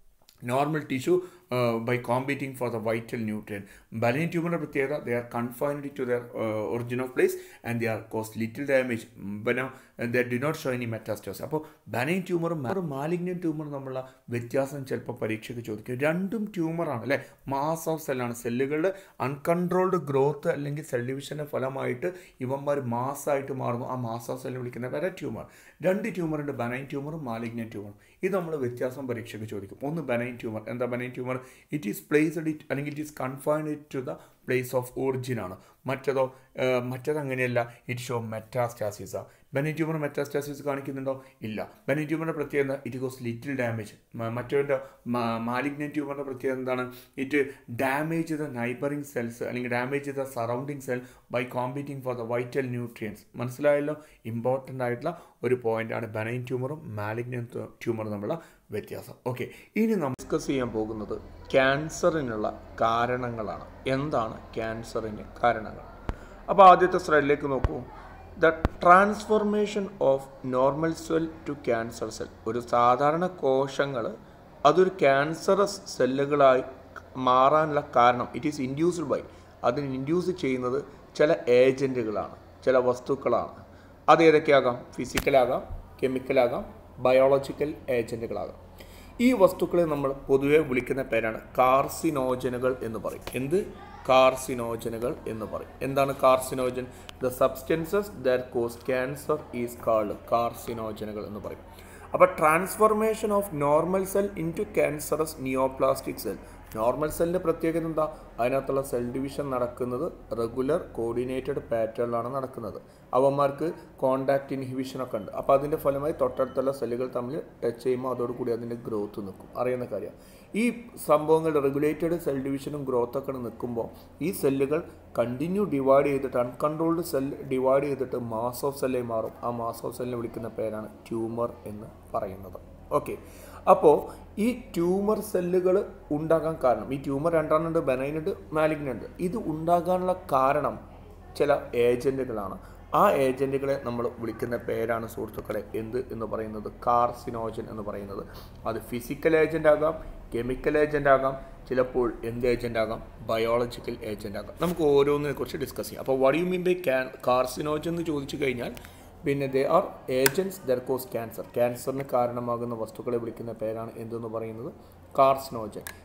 normal tissue by competing for the vital nutrient benign ട്യൂമറിൻ്റെ പ്രത്യേകത they are confined to their origin of place and they are cause little damage ബനോ they do not show any metastasis അപ്പോൾ benign ട്യൂമറും malignant ട്യൂമറും തമ്മിലുള്ള വ്യത്യാസം ചിലപ്പോൾ പരീക്ഷയ്ക്ക് ചോദിക്കും രണ്ടും ട്യൂമറാണ് അല്ലേ മാസ് ഓഫ് സെല്ലാണ് സെല്ലുകളുടെ അൺകൺട്രോൾഡ് ഗ്രോത്ത് അല്ലെങ്കിൽ സെൽ ഡിവിഷൻ്റെ ഫലമായിട്ട് ഇവന്മാർ മാസ്സായിട്ട് മാറുന്നു ആ മാസ് ഓഫ് സെല്ലിനെ വിളിക്കുന്ന പേരെ ട്യൂമർ രണ്ട് ട്യൂമറുണ്ട് ബനൈൻ ട്യൂമറും മാലിഗ്നൻ ട്യൂമറും ഇത് നമ്മൾ വ്യത്യാസം പരീക്ഷയ്ക്ക് ചോദിക്കും ഒന്ന് ബനൈൻ ട്യൂമർ എന്താ benign tumour it is placed it അല്ലെങ്കിൽ it is confined to the place of origin ആണ് മറ്റതോ മറ്റത് അങ്ങനെയല്ല it show metastasis benign tumour metastasis കാണിക്കുന്നുണ്ടോ ഇല്ല ബെനി ട്യൂമറിൻ്റെ പ്രത്യേകത ഇറ്റ് ഗോസ് ലിറ്റിൽ ഡാമേജ് മറ്റവൻ്റെ മാലിഗ്നൻ ട്യൂമറിൻ്റെ പ്രത്യേകത എന്താണ് ഇറ്റ് ഡാമേജ് ചെയ്ത നൈബറിങ് സെൽസ് അല്ലെങ്കിൽ ഡാമേജ് ചെയ്ത surrounding cell by competing for the vital nutrients മനസ്സിലായല്ലോ ഇമ്പോർട്ടൻ്റ് ആയിട്ടുള്ള ഒരു പോയിൻ്റാണ് ബെനൈൻ ട്യൂമറും മാലിഗ്നൻ ട്യൂമറും തമ്മിലുള്ള വ്യത്യാസം ഓക്കെ ഇനി നമ്മൾ ഡിസ്കസ് ചെയ്യാൻ പോകുന്നത് ക്യാൻസറിനുള്ള കാരണങ്ങളാണ് എന്താണ് ക്യാൻസറിന് കാരണങ്ങൾ അപ്പോൾ ആദ്യത്തെ സ്ലൈഡിലേക്ക് നോക്കൂ the transformation of normal cell to cancer cell ഒരു സാധാരണ കോശങ്ങൾ അതൊരു ക്യാൻസറസ് സെല്ലുകളായി മാറാനുള്ള കാരണം ഇറ്റ് ഈസ് ഇൻഡ്യൂസ്ഡ് ബൈ അതിന് ഇൻഡ്യൂസ് ചെയ്യുന്നത് ചില ഏജൻറ്റുകളാണ് ചില വസ്തുക്കളാണ് അത് ഏതൊക്കെയാകാം ഫിസിക്കലാകാം കെമിക്കലാകാം ബയോളജിക്കൽ ഏജൻറ്റുകളാകാം ഈ വസ്തുക്കളെ നമ്മൾ പൊതുവെ വിളിക്കുന്ന പേരാണ് കാർസിനോജനുകൾ എന്ന് പറയും എന്ത് കാർസിനോജനുകൾ എന്ന് പറയും എന്താണ് carcinogen the substances that cause cancer is called കാർസിനോജനുകൾ എന്ന് പറയും അപ്പോൾ transformation of normal cell into cancerous neoplastic cell normal സെല്ലിൻ്റെ പ്രത്യേകത എന്താ അതിനകത്തുള്ള സെൽ ഡിവിഷൻ നടക്കുന്നത് റെഗുലർ കോർഡിനേറ്റഡ് പാറ്റേണിലാണ് നടക്കുന്നത് അവന്മാർക്ക് കോണ്ടാക്ട് ഇൻഹിബിഷൻ ഒക്കെ ഉണ്ട് അപ്പോൾ അതിൻ്റെ ഫലമായി തൊട്ടടുത്തുള്ള സെല്ലുകൾ തമ്മിൽ ടച്ച് ചെയ്യുമ്പോൾ അതോടുകൂടി അതിൻ്റെ ഗ്രോത്ത് നിൽക്കും അറിയുന്ന കാര്യം ഈ സംഭവങ്ങൾ റെഗുലേറ്റഡ് സെൽ ഡിവിഷനും ഗ്രോത്ത് ഒക്കെ നിൽക്കുമ്പോൾ ഈ സെല്ലുകൾ കണ്ടിന്യൂ ഡിവൈഡ് ചെയ്തിട്ട് അൺകൺട്രോൾഡ് സെൽ ഡിവൈഡ് ചെയ്തിട്ട് മാസ് ഓഫ് സെല്ലായി മാറും ആ മാസ് ഓഫ് സെല്ലിനെ വിളിക്കുന്ന പേരാണ് ട്യൂമർ എന്ന് പറയുന്നത് ഓക്കെ അപ്പോൾ ഈ ട്യൂമർ സെല്ലുകൾ ഉണ്ടാകാൻ കാരണം ഈ ട്യൂമർ രണ്ടെണ്ണം ഉണ്ട് ബെനൈൻ ഉണ്ട് മാലിഗ്നൻ ഉണ്ട് ഇത് ഉണ്ടാകാനുള്ള കാരണം ചില ഏജൻറ്റുകളാണ് ആ ഏജൻറ്റുകളെ നമ്മൾ വിളിക്കുന്ന പേരാണ് സുഹൃത്തുക്കളെ എന്ത് എന്ന് പറയുന്നത് കാർസിനോജൻ എന്ന് പറയുന്നത് അത് ഫിസിക്കൽ ഏജൻ്റ് ആകാം കെമിക്കൽ ഏജൻ്റ് ആകാം ചിലപ്പോൾ എന്ത് ഏജൻ്റ് ആകാം ബയോളജിക്കൽ ഏജൻ്റ് ആകാം നമുക്ക് ഓരോന്നിനെ കുറിച്ച് ഡിസ്കസ് ചെയ്യാം അപ്പോൾ what you mean by can carcinogen എന്ന് ചോദിച്ചു കഴിഞ്ഞാൽ പിന്നെ they are agents that cause cancer ക്യാൻസറിന് കാരണമാകുന്ന വസ്തുക്കളെ വിളിക്കുന്ന പേരാണ് എന്തെന്ന് പറയുന്നത് കാർസിനോജൻ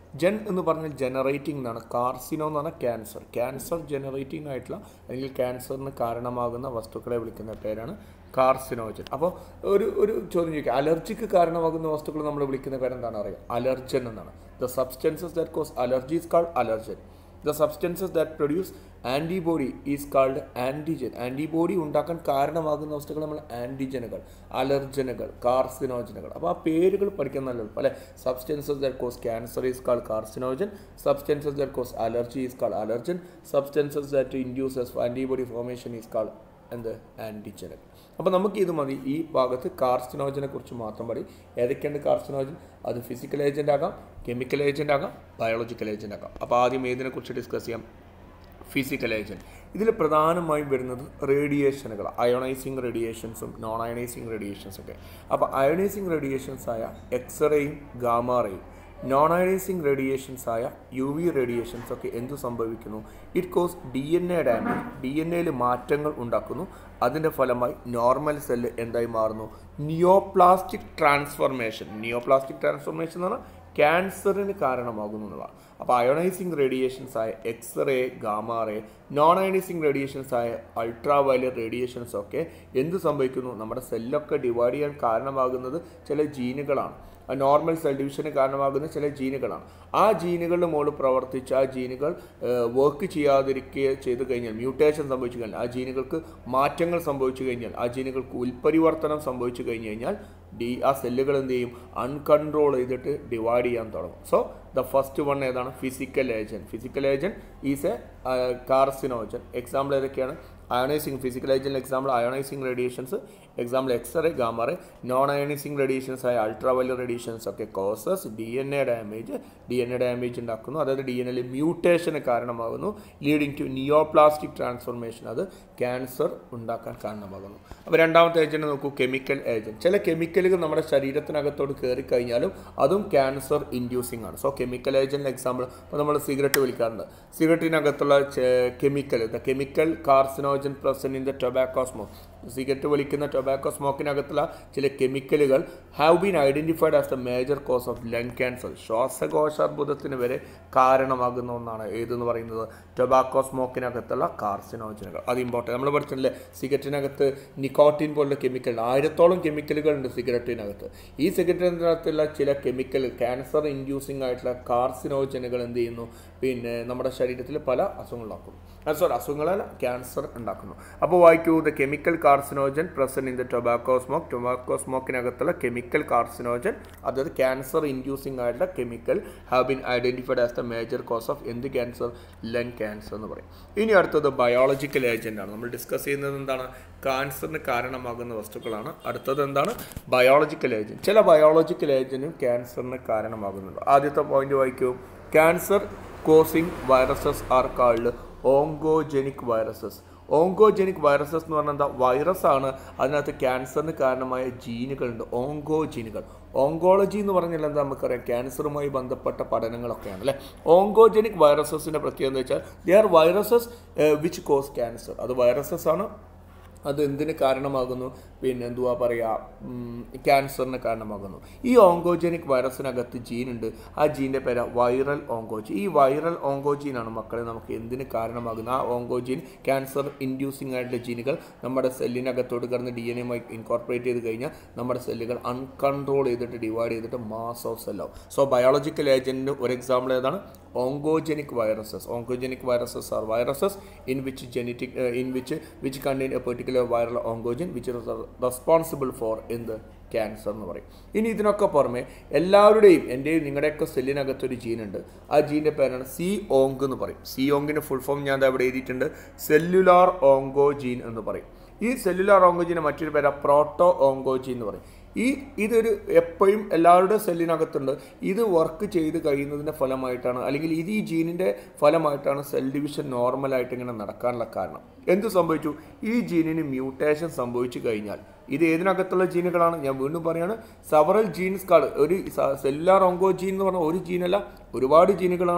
ജെൻ എന്ന് പറഞ്ഞാൽ ജനറേറ്റിംഗ് എന്നാണ് കാർസിനോ എന്ന് പറഞ്ഞാൽ ക്യാൻസർ ക്യാൻസർ ജനറേറ്റിംഗ് ആയിട്ടുള്ള അല്ലെങ്കിൽ ക്യാൻസറിന് കാരണമാകുന്ന വസ്തുക്കളെ വിളിക്കുന്ന പേരാണ് കാർസിനോജൻ അപ്പോൾ ഒരു ഒരു ചോദ്യം ചോദിക്കുക അലർജിക്ക് കാരണമാകുന്ന വസ്തുക്കൾ നമ്മൾ വിളിക്കുന്ന പേരെന്താണ് അറിയാം അലർജൻ എന്നാണ് the substances that cause allergy is called allergen the substances that produce antibody is called antigen antibody ഉണ്ടാക്കാൻ കാരണമാകുന്ന വസ്തുക്കൾ നമ്മൾ ആൻറ്റിജനുകൾ അലർജനുകൾ കാർസിനോജനുകൾ അപ്പോൾ ആ പേരുകൾ പഠിക്കാൻ നല്ല എളുപ്പം അല്ലെ substances that cause cancer is called carcinogen substances that cause allergy is called allergen substances that induces antibody formation is called എന്ത് ആൻറ്റിജനൽ അപ്പോൾ നമുക്ക് ഇത് മതി ഈ ഭാഗത്ത് കാർസിനോജനെ കുറിച്ച് മാത്രം മതി ഏതൊക്കെയാണ് കാർസിനോജൻ അത് ഫിസിക്കൽ ഏജൻ്റ് ആകാം കെമിക്കൽ ഏജൻ്റ് ആകാം ബയോളജിക്കൽ ഏജൻ്റ് ആകാം അപ്പോൾ ആദ്യം ഏതിനെക്കുറിച്ച് ഡിസ്കസ് ചെയ്യാം ഫിസിക്കൽ ഏജൻറ്റ് ഇതിൽ പ്രധാനമായും വരുന്നത് റേഡിയേഷനുകൾ അയോണൈസിങ് റേഡിയേഷൻസും നോൺ അയണൈസിങ് റേഡിയേഷൻസ് ഒക്കെ അപ്പോൾ അയോണൈസിങ് റേഡിയേഷൻസ് ആയ എക്സ്റേയും ഗാമാറയും നോൺ അയണൈസിങ് റേഡിയേഷൻസ് ആയ യു വി റേഡിയേഷൻസ് ഒക്കെ എന്തു സംഭവിക്കുന്നു it cause D N A damage D N എയിൽ മാറ്റങ്ങൾ ഉണ്ടാക്കുന്നു അതിൻ്റെ ഫലമായി നോർമൽ സെല്ല് എന്തായി മാറുന്നു നിയോപ്ലാസ്റ്റിക് ട്രാൻസ്ഫോർമേഷൻ നിയോപ്ലാസ്റ്റിക് ട്രാൻസ്ഫോർമേഷൻ എന്ന് പറഞ്ഞാൽ ക്യാൻസറിന് കാരണമാകുന്നു എന്നുള്ളതാണ് അപ്പോൾ അയോണൈസിങ് റേഡിയേഷൻസ് ആയ X-ray gamma ray non ionising radiations ആയ അൾട്രാ വയലറ്റ് റേഡിയേഷൻസ് ഒക്കെ എന്ത് സംഭവിക്കുന്നു നമ്മുടെ സെല്ലൊക്കെ ഡിവൈഡ് ചെയ്യാൻ കാരണമാകുന്നത് ചില ജീനുകളാണ് നോർമൽ സെൽ ഡിവിഷന് കാരണമാകുന്ന ചില ജീനുകളാണ് ആ ജീനുകളുടെ മുകളിൽ പ്രവർത്തിച്ച് ആ ജീനുകൾ വർക്ക് ചെയ്യാതിരിക്കുക ചെയ്തു കഴിഞ്ഞാൽ മ്യൂട്ടേഷൻ സംഭവിച്ചു കഴിഞ്ഞാൽ ആ ജീനുകൾക്ക് മാറ്റങ്ങൾ സംഭവിച്ചു കഴിഞ്ഞാൽ ആ ജീനുകൾക്ക് ഉൽപരിവർത്തനം സംഭവിച്ചു കഴിഞ്ഞു കഴിഞ്ഞാൽ ഡി ആ സെല്ലുകൾ എന്ത് ചെയ്യും അൺകൺട്രോൾ ചെയ്തിട്ട് ഡിവൈഡ് ചെയ്യാൻ തുടങ്ങും സോ ദ ഫസ്റ്റ് വൺ ഏതാണ് physical agent physical agent is a carcinogen example ഏതൊക്കെയാണ് ionising physical agent example ionising radiations example X-ray gamma ray non ionising radiations ആയ അൾട്രാവയലറ്റ് റേഡിയേഷൻസ് ഒക്കെ causes D N A damage D N A damage ഉണ്ടാക്കുന്നു അതായത് D N L മ്യൂട്ടേഷന് കാരണമാകുന്നു leading to neoplastic transformation അത് cancer ഉണ്ടാക്കാൻ കാരണമാകുന്നു അപ്പോൾ രണ്ടാമത്തെ ഏജൻറ്റ് നോക്കൂ കെമിക്കൽ ഏജൻറ്റ് ചില കെമിക്കലുകൾ നമ്മുടെ ശരീരത്തിനകത്തോട് കയറി കഴിഞ്ഞാലും അതും ക്യാൻസർ ഇൻഡ്യൂസിങ് ആണ് സോ കെമിക്കൽ ഏജൻറ്റ് എക്സാമ്പിൾ ഇപ്പോൾ നമ്മൾ സിഗരറ്റ് വലിക്കാറുണ്ട് സിഗരറ്റിനകത്തുള്ള chemical the chemical carcinogen present in the tobacco smoke cigarette വലിക്കുന്ന ടൊബാക്കോ സ്മോക്കിനകത്തുള്ള ചില കെമിക്കലുകൾ have been identified as the major cause of lung cancer ശ്വാസകോശാർബുദത്തിന് വരെ കാരണമാകുന്ന ഒന്നാണ് ഏതെന്ന് പറയുന്നത് ടൊബാക്കോ സ്മോക്കിനകത്തുള്ള കാർസിനോജനുകൾ അത് ഇമ്പോർട്ടൻ്റ് നമ്മൾ പഠിച്ചിട്ടില്ലേ സിഗരറ്റിനകത്ത് നിക്കോട്ടിൻ പോലുള്ള കെമിക്കൽ ആയിരത്തോളം കെമിക്കലുകൾ ഉണ്ട് സിഗരറ്റിനകത്ത് ഈ സിഗരറ്റിനകത്തുള്ള ചില കെമിക്കൽ ക്യാൻസർ ഇൻഡ്യൂസിങ് ആയിട്ടുള്ള കാർസിനോജനുകൾ എന്ത് ചെയ്യുന്നു പിന്നെ നമ്മുടെ ശരീരത്തിൽ പല അസുഖങ്ങളുണ്ടാക്കും സോറി അസുഖങ്ങളല്ല ക്യാൻസർ ഉണ്ടാക്കുന്നു അപ്പോൾ വായിക്കൂ the chemical carcinogen present in the tobacco smoke tobacco സ്മോക്കിനകത്തുള്ള കെമിക്കൽ കാർസിനോജൻ അതായത് ക്യാൻസർ ഇൻഡ്യൂസിങ് ആയിട്ടുള്ള chemical have been identified as the major cause of എന്ത് ക്യാൻസർ ലങ് ക്യാൻസർ എന്ന് പറയും ഇനി അടുത്തത് ബയോളജിക്കൽ ഏജൻ്റ് ആണ് നമ്മൾ ഡിസ്കസ് ചെയ്യുന്നത് എന്താണ് ക്യാൻസറിന് കാരണമാകുന്ന വസ്തുക്കളാണ് അടുത്തത് എന്താണ് ബയോളജിക്കൽ ഏജൻറ്റ് ചില ബയോളജിക്കൽ ഏജൻറ്റും ക്യാൻസറിന് കാരണമാകുന്നുണ്ട് ആദ്യത്തെ പോയിന്റ് വായിക്കൂ cancer causing viruses are called oncogenic viruses oncogenic viruses എന്ന് പറഞ്ഞാൽ എന്താ വൈറസ് ആണ് അതിനകത്ത് ക്യാൻസറിന് കാരണമായ ജീനുകളുണ്ട് ഓങ്കോ ജീനുകൾ ഓങ്കോളജി എന്ന് പറഞ്ഞാൽ എന്താ നമുക്കറിയാം ക്യാൻസറുമായി ബന്ധപ്പെട്ട പഠനങ്ങളൊക്കെയാണ് അല്ലേ ഓങ്കോജെനിക് വൈറസസിൻ്റെ പ്രത്യേകത എന്ന് വെച്ചാൽ they are viruses which cause cancer അത് വൈറസസ് ആണ് അത് എന്തിന് കാരണമാകുന്നു പിന്നെ എന്തുവാ പറയുക ക്യാൻസറിന് കാരണമാകുന്നു ഈ ഓങ്കോജനിക് വൈറസിനകത്ത് ജീനുണ്ട് ആ ജീൻ്റെ പേര് വൈറൽ ഓങ്കോജി ഈ വൈറൽ ഓങ്കോജീനാണ് മക്കളെ നമുക്ക് എന്തിന് കാരണമാകുന്നത് ആ ഓങ്കോജീൻ ക്യാൻസർ ഇൻഡ്യൂസിങ് ആയിട്ടുള്ള ജീനുകൾ നമ്മുടെ സെല്ലിനകത്തോട് കിടന്ന് ഡി എൻ എമായി ഇൻകോർപ്പറേറ്റ് ചെയ്ത് കഴിഞ്ഞാൽ നമ്മുടെ സെല്ലുകൾ അൺകൺട്രോൾ ചെയ്തിട്ട് ഡിവൈഡ് ചെയ്തിട്ട് മാസ് ഓഫ് സെല്ലാവും സോ ബയോളജിക്കൽ ഏജൻറ്റിന് ഒരു എക്സാമ്പിൾ ഏതാണ് oncogenic viruses oncogenic viruses are viruses in which genetic in which which contain a particular viral oncogene which responsible for എന്ത് ക്യാൻസർ എന്ന് പറയും ഇനി ഇതിനൊക്കെ പുറമെ എല്ലാവരുടെയും എൻ്റെയും നിങ്ങളുടെയൊക്കെ സെല്ലിനകത്തൊരു ജീനുണ്ട് ആ ജീൻ്റെ പേരാണ് സി ഓങ്ക് എന്ന് പറയും സി ഓങ്കിൻ്റെ ഫുൾ ഫോം ഞാൻ അവിടെ എഴുതിയിട്ടുണ്ട് സെല്ലുലാർ ഓങ്കോ ജീൻ എന്ന് പറയും ഈ സെല്ലുലാർ ഓങ്കോജീനെ മറ്റൊരു പേരാ പ്രോട്ടോ ഓങ്കോജീൻ എന്ന് പറയും ഈ ഇതൊരു എപ്പോഴും എല്ലാവരുടെ സെല്ലിനകത്തുണ്ട് ഇത് വർക്ക് ചെയ്ത് കഴിയുന്നതിൻ്റെ ഫലമായിട്ടാണ് അല്ലെങ്കിൽ ഇത് ഈ ജീനിൻ്റെ ഫലമായിട്ടാണ് സെൽ ഡിവിഷൻ നോർമലായിട്ട് ഇങ്ങനെ നടക്കാനുള്ള കാരണം എന്ത് സംഭവിച്ചു ഈ ജീനിന് മ്യൂട്ടേഷൻ സംഭവിച്ചു കഴിഞ്ഞാൽ ഇത് ഏതിനകത്തുള്ള ജീനുകളാണ് ഞാൻ വീണ്ടും പറയാണ് സവറൽ ജീൻസ് കാർഡ് ഒരു സെല്ലുലാർ ഓങ്കോ ജീൻ എന്ന് പറഞ്ഞാൽ ഒരു ജീനല്ല ഒരുപാട് ജീനുകളാണ്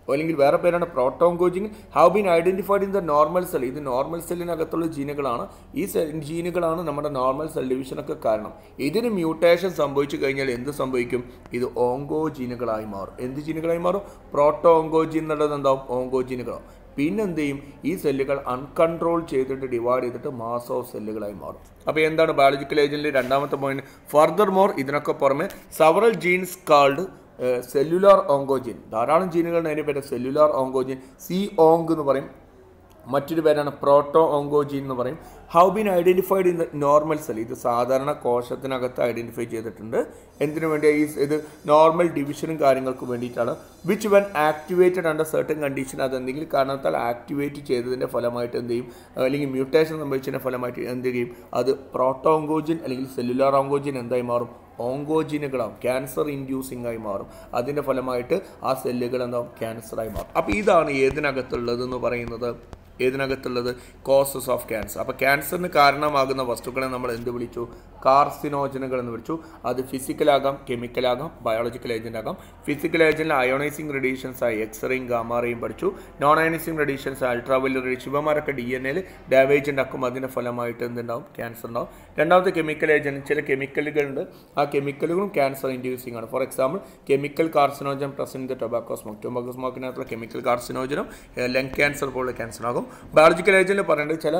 അല്ലെങ്കിൽ വേറെ പേരാണ് proto-oncogene have been identified in the normal cell ഇത് നോർമൽ സെല്ലിനകത്തുള്ള ജീനുകളാണ് ഈ സെൽ ജീനുകളാണ് നമ്മുടെ നോർമൽ സെൽ ഡിവിഷനൊക്കെ കാരണം ഇതിന് മ്യൂട്ടേഷൻ സംഭവിച്ചു കഴിഞ്ഞാൽ എന്ത് സംഭവിക്കും ഇത് ഓങ്കോ ജീനുകളായി മാറും എന്ത് ജീനുകളായി മാറും പ്രോട്ടോ ഓങ്കോജീൻ എന്നുള്ളത് എന്താവും ഓങ്കോ ജീനുകളാവും പിന്നെ എന്ത് ചെയ്യും ഈ സെല്ലുകൾ അൺകൺട്രോൾ ചെയ്തിട്ട് ഡിവൈഡ് ചെയ്തിട്ട് മാസ് ഓഫ് സെല്ലുകളായി മാറും അപ്പോൾ എന്താണ് ബയോളജിക്കൽ ഏജന്റിൽ രണ്ടാമത്തെ പോയിന്റ് ഫർദർ മോർ ഇതിനൊക്കെ പുറമെ several genes called cellular oncogene ധാരാളം ജീനുകൾ അതിൻ്റെ പേര് സെല്ലുലാർ ഓങ്കോജിൻ സി ഓങ് എന്ന് പറയും മറ്റൊരു പേരാണ് പ്രോട്ടോ ഓങ്കോജീൻ എന്ന് പറയും have been identified in the normal cell ഇത് സാധാരണ കോശത്തിനകത്ത് ഐഡൻറ്റിഫൈ ചെയ്തിട്ടുണ്ട് എന്തിനു വേണ്ടി ഈ ഇത് നോർമൽ ഡിവിഷനും കാര്യങ്ങൾക്കും വേണ്ടിയിട്ടാണ് which when activated under certain condition അത് എന്തെങ്കിലും കാരണത്താൽ ആക്ടിവേറ്റ് ചെയ്തതിൻ്റെ ഫലമായിട്ട് എന്ത് ചെയ്യും അല്ലെങ്കിൽ മ്യൂട്ടേഷൻ സംഭവിച്ചതിൻ്റെ ഫലമായിട്ട് എന്ത് ചെയ്യും അത് പ്രോട്ടോ ഓങ്കോജിൻ അല്ലെങ്കിൽ സെല്ലുലാർ ഓങ്കോജിൻ എന്തായി മാറും ഓങ്കോജിനുകളാവും ക്യാൻസർ ഇൻഡ്യൂസിംഗ് ആയി മാറും അതിൻ്റെ ഫലമായിട്ട് ആ സെല്ലുകൾ എന്താവും ക്യാൻസറായി മാറും അപ്പോൾ ഇതാണ് ഏതിനകത്തുള്ളതെന്ന് പറയുന്നത് ഏതിനകത്തുള്ളത് കോസസ് ഓഫ് ക്യാൻസർ അപ്പോൾ ക്യാൻസറിന് കാരണമാകുന്ന വസ്തുക്കളെ നമ്മൾ എന്ത് വിളിച്ചു കാർസിനോജനുകൾ എന്ന് വിളിച്ചു അത് ഫിസിക്കലാകാം കെമിക്കലാകാം ബയോളജിക്കൽ ഏജൻ്റ് ആകാം ഫിസിക്കൽ ഏജൻറ്റിൽ അയോണൈസിങ് റേഡിയേഷൻസ് ആയി എക്സ്റേയും ഗാമാറയും പഠിച്ചു non ionising radiations ultraviolet radiation ഇവന്മാരൊക്കെ ഡി എൻ എയിൽ ഡാമേജ് ഉണ്ടാക്കും അതിൻ്റെ ഫലമായിട്ട് എന്തുണ്ടാവും ക്യാൻസർ ഉണ്ടാവും രണ്ടാമത്തെ കെമിക്കൽ ഏജൻറ്റ് ചില കെമിക്കലുകളുണ്ട് ആ കെമിക്കലുകളും ക്യാൻസർ ഇൻഡ്യൂസിംഗ് ആണ് for example chemical carcinogen present the tobacco smoke tobacco സ്മോക്കിനകത്തുള്ള കെമിക്കൽ കാർസിനോജനും ലങ് ക്യാൻസർ പോലുള്ള ക്യാൻസർ ആകും ബയോളജിക്കൽ ഏജൻറ്റിൽ പറയേണ്ടത് ചില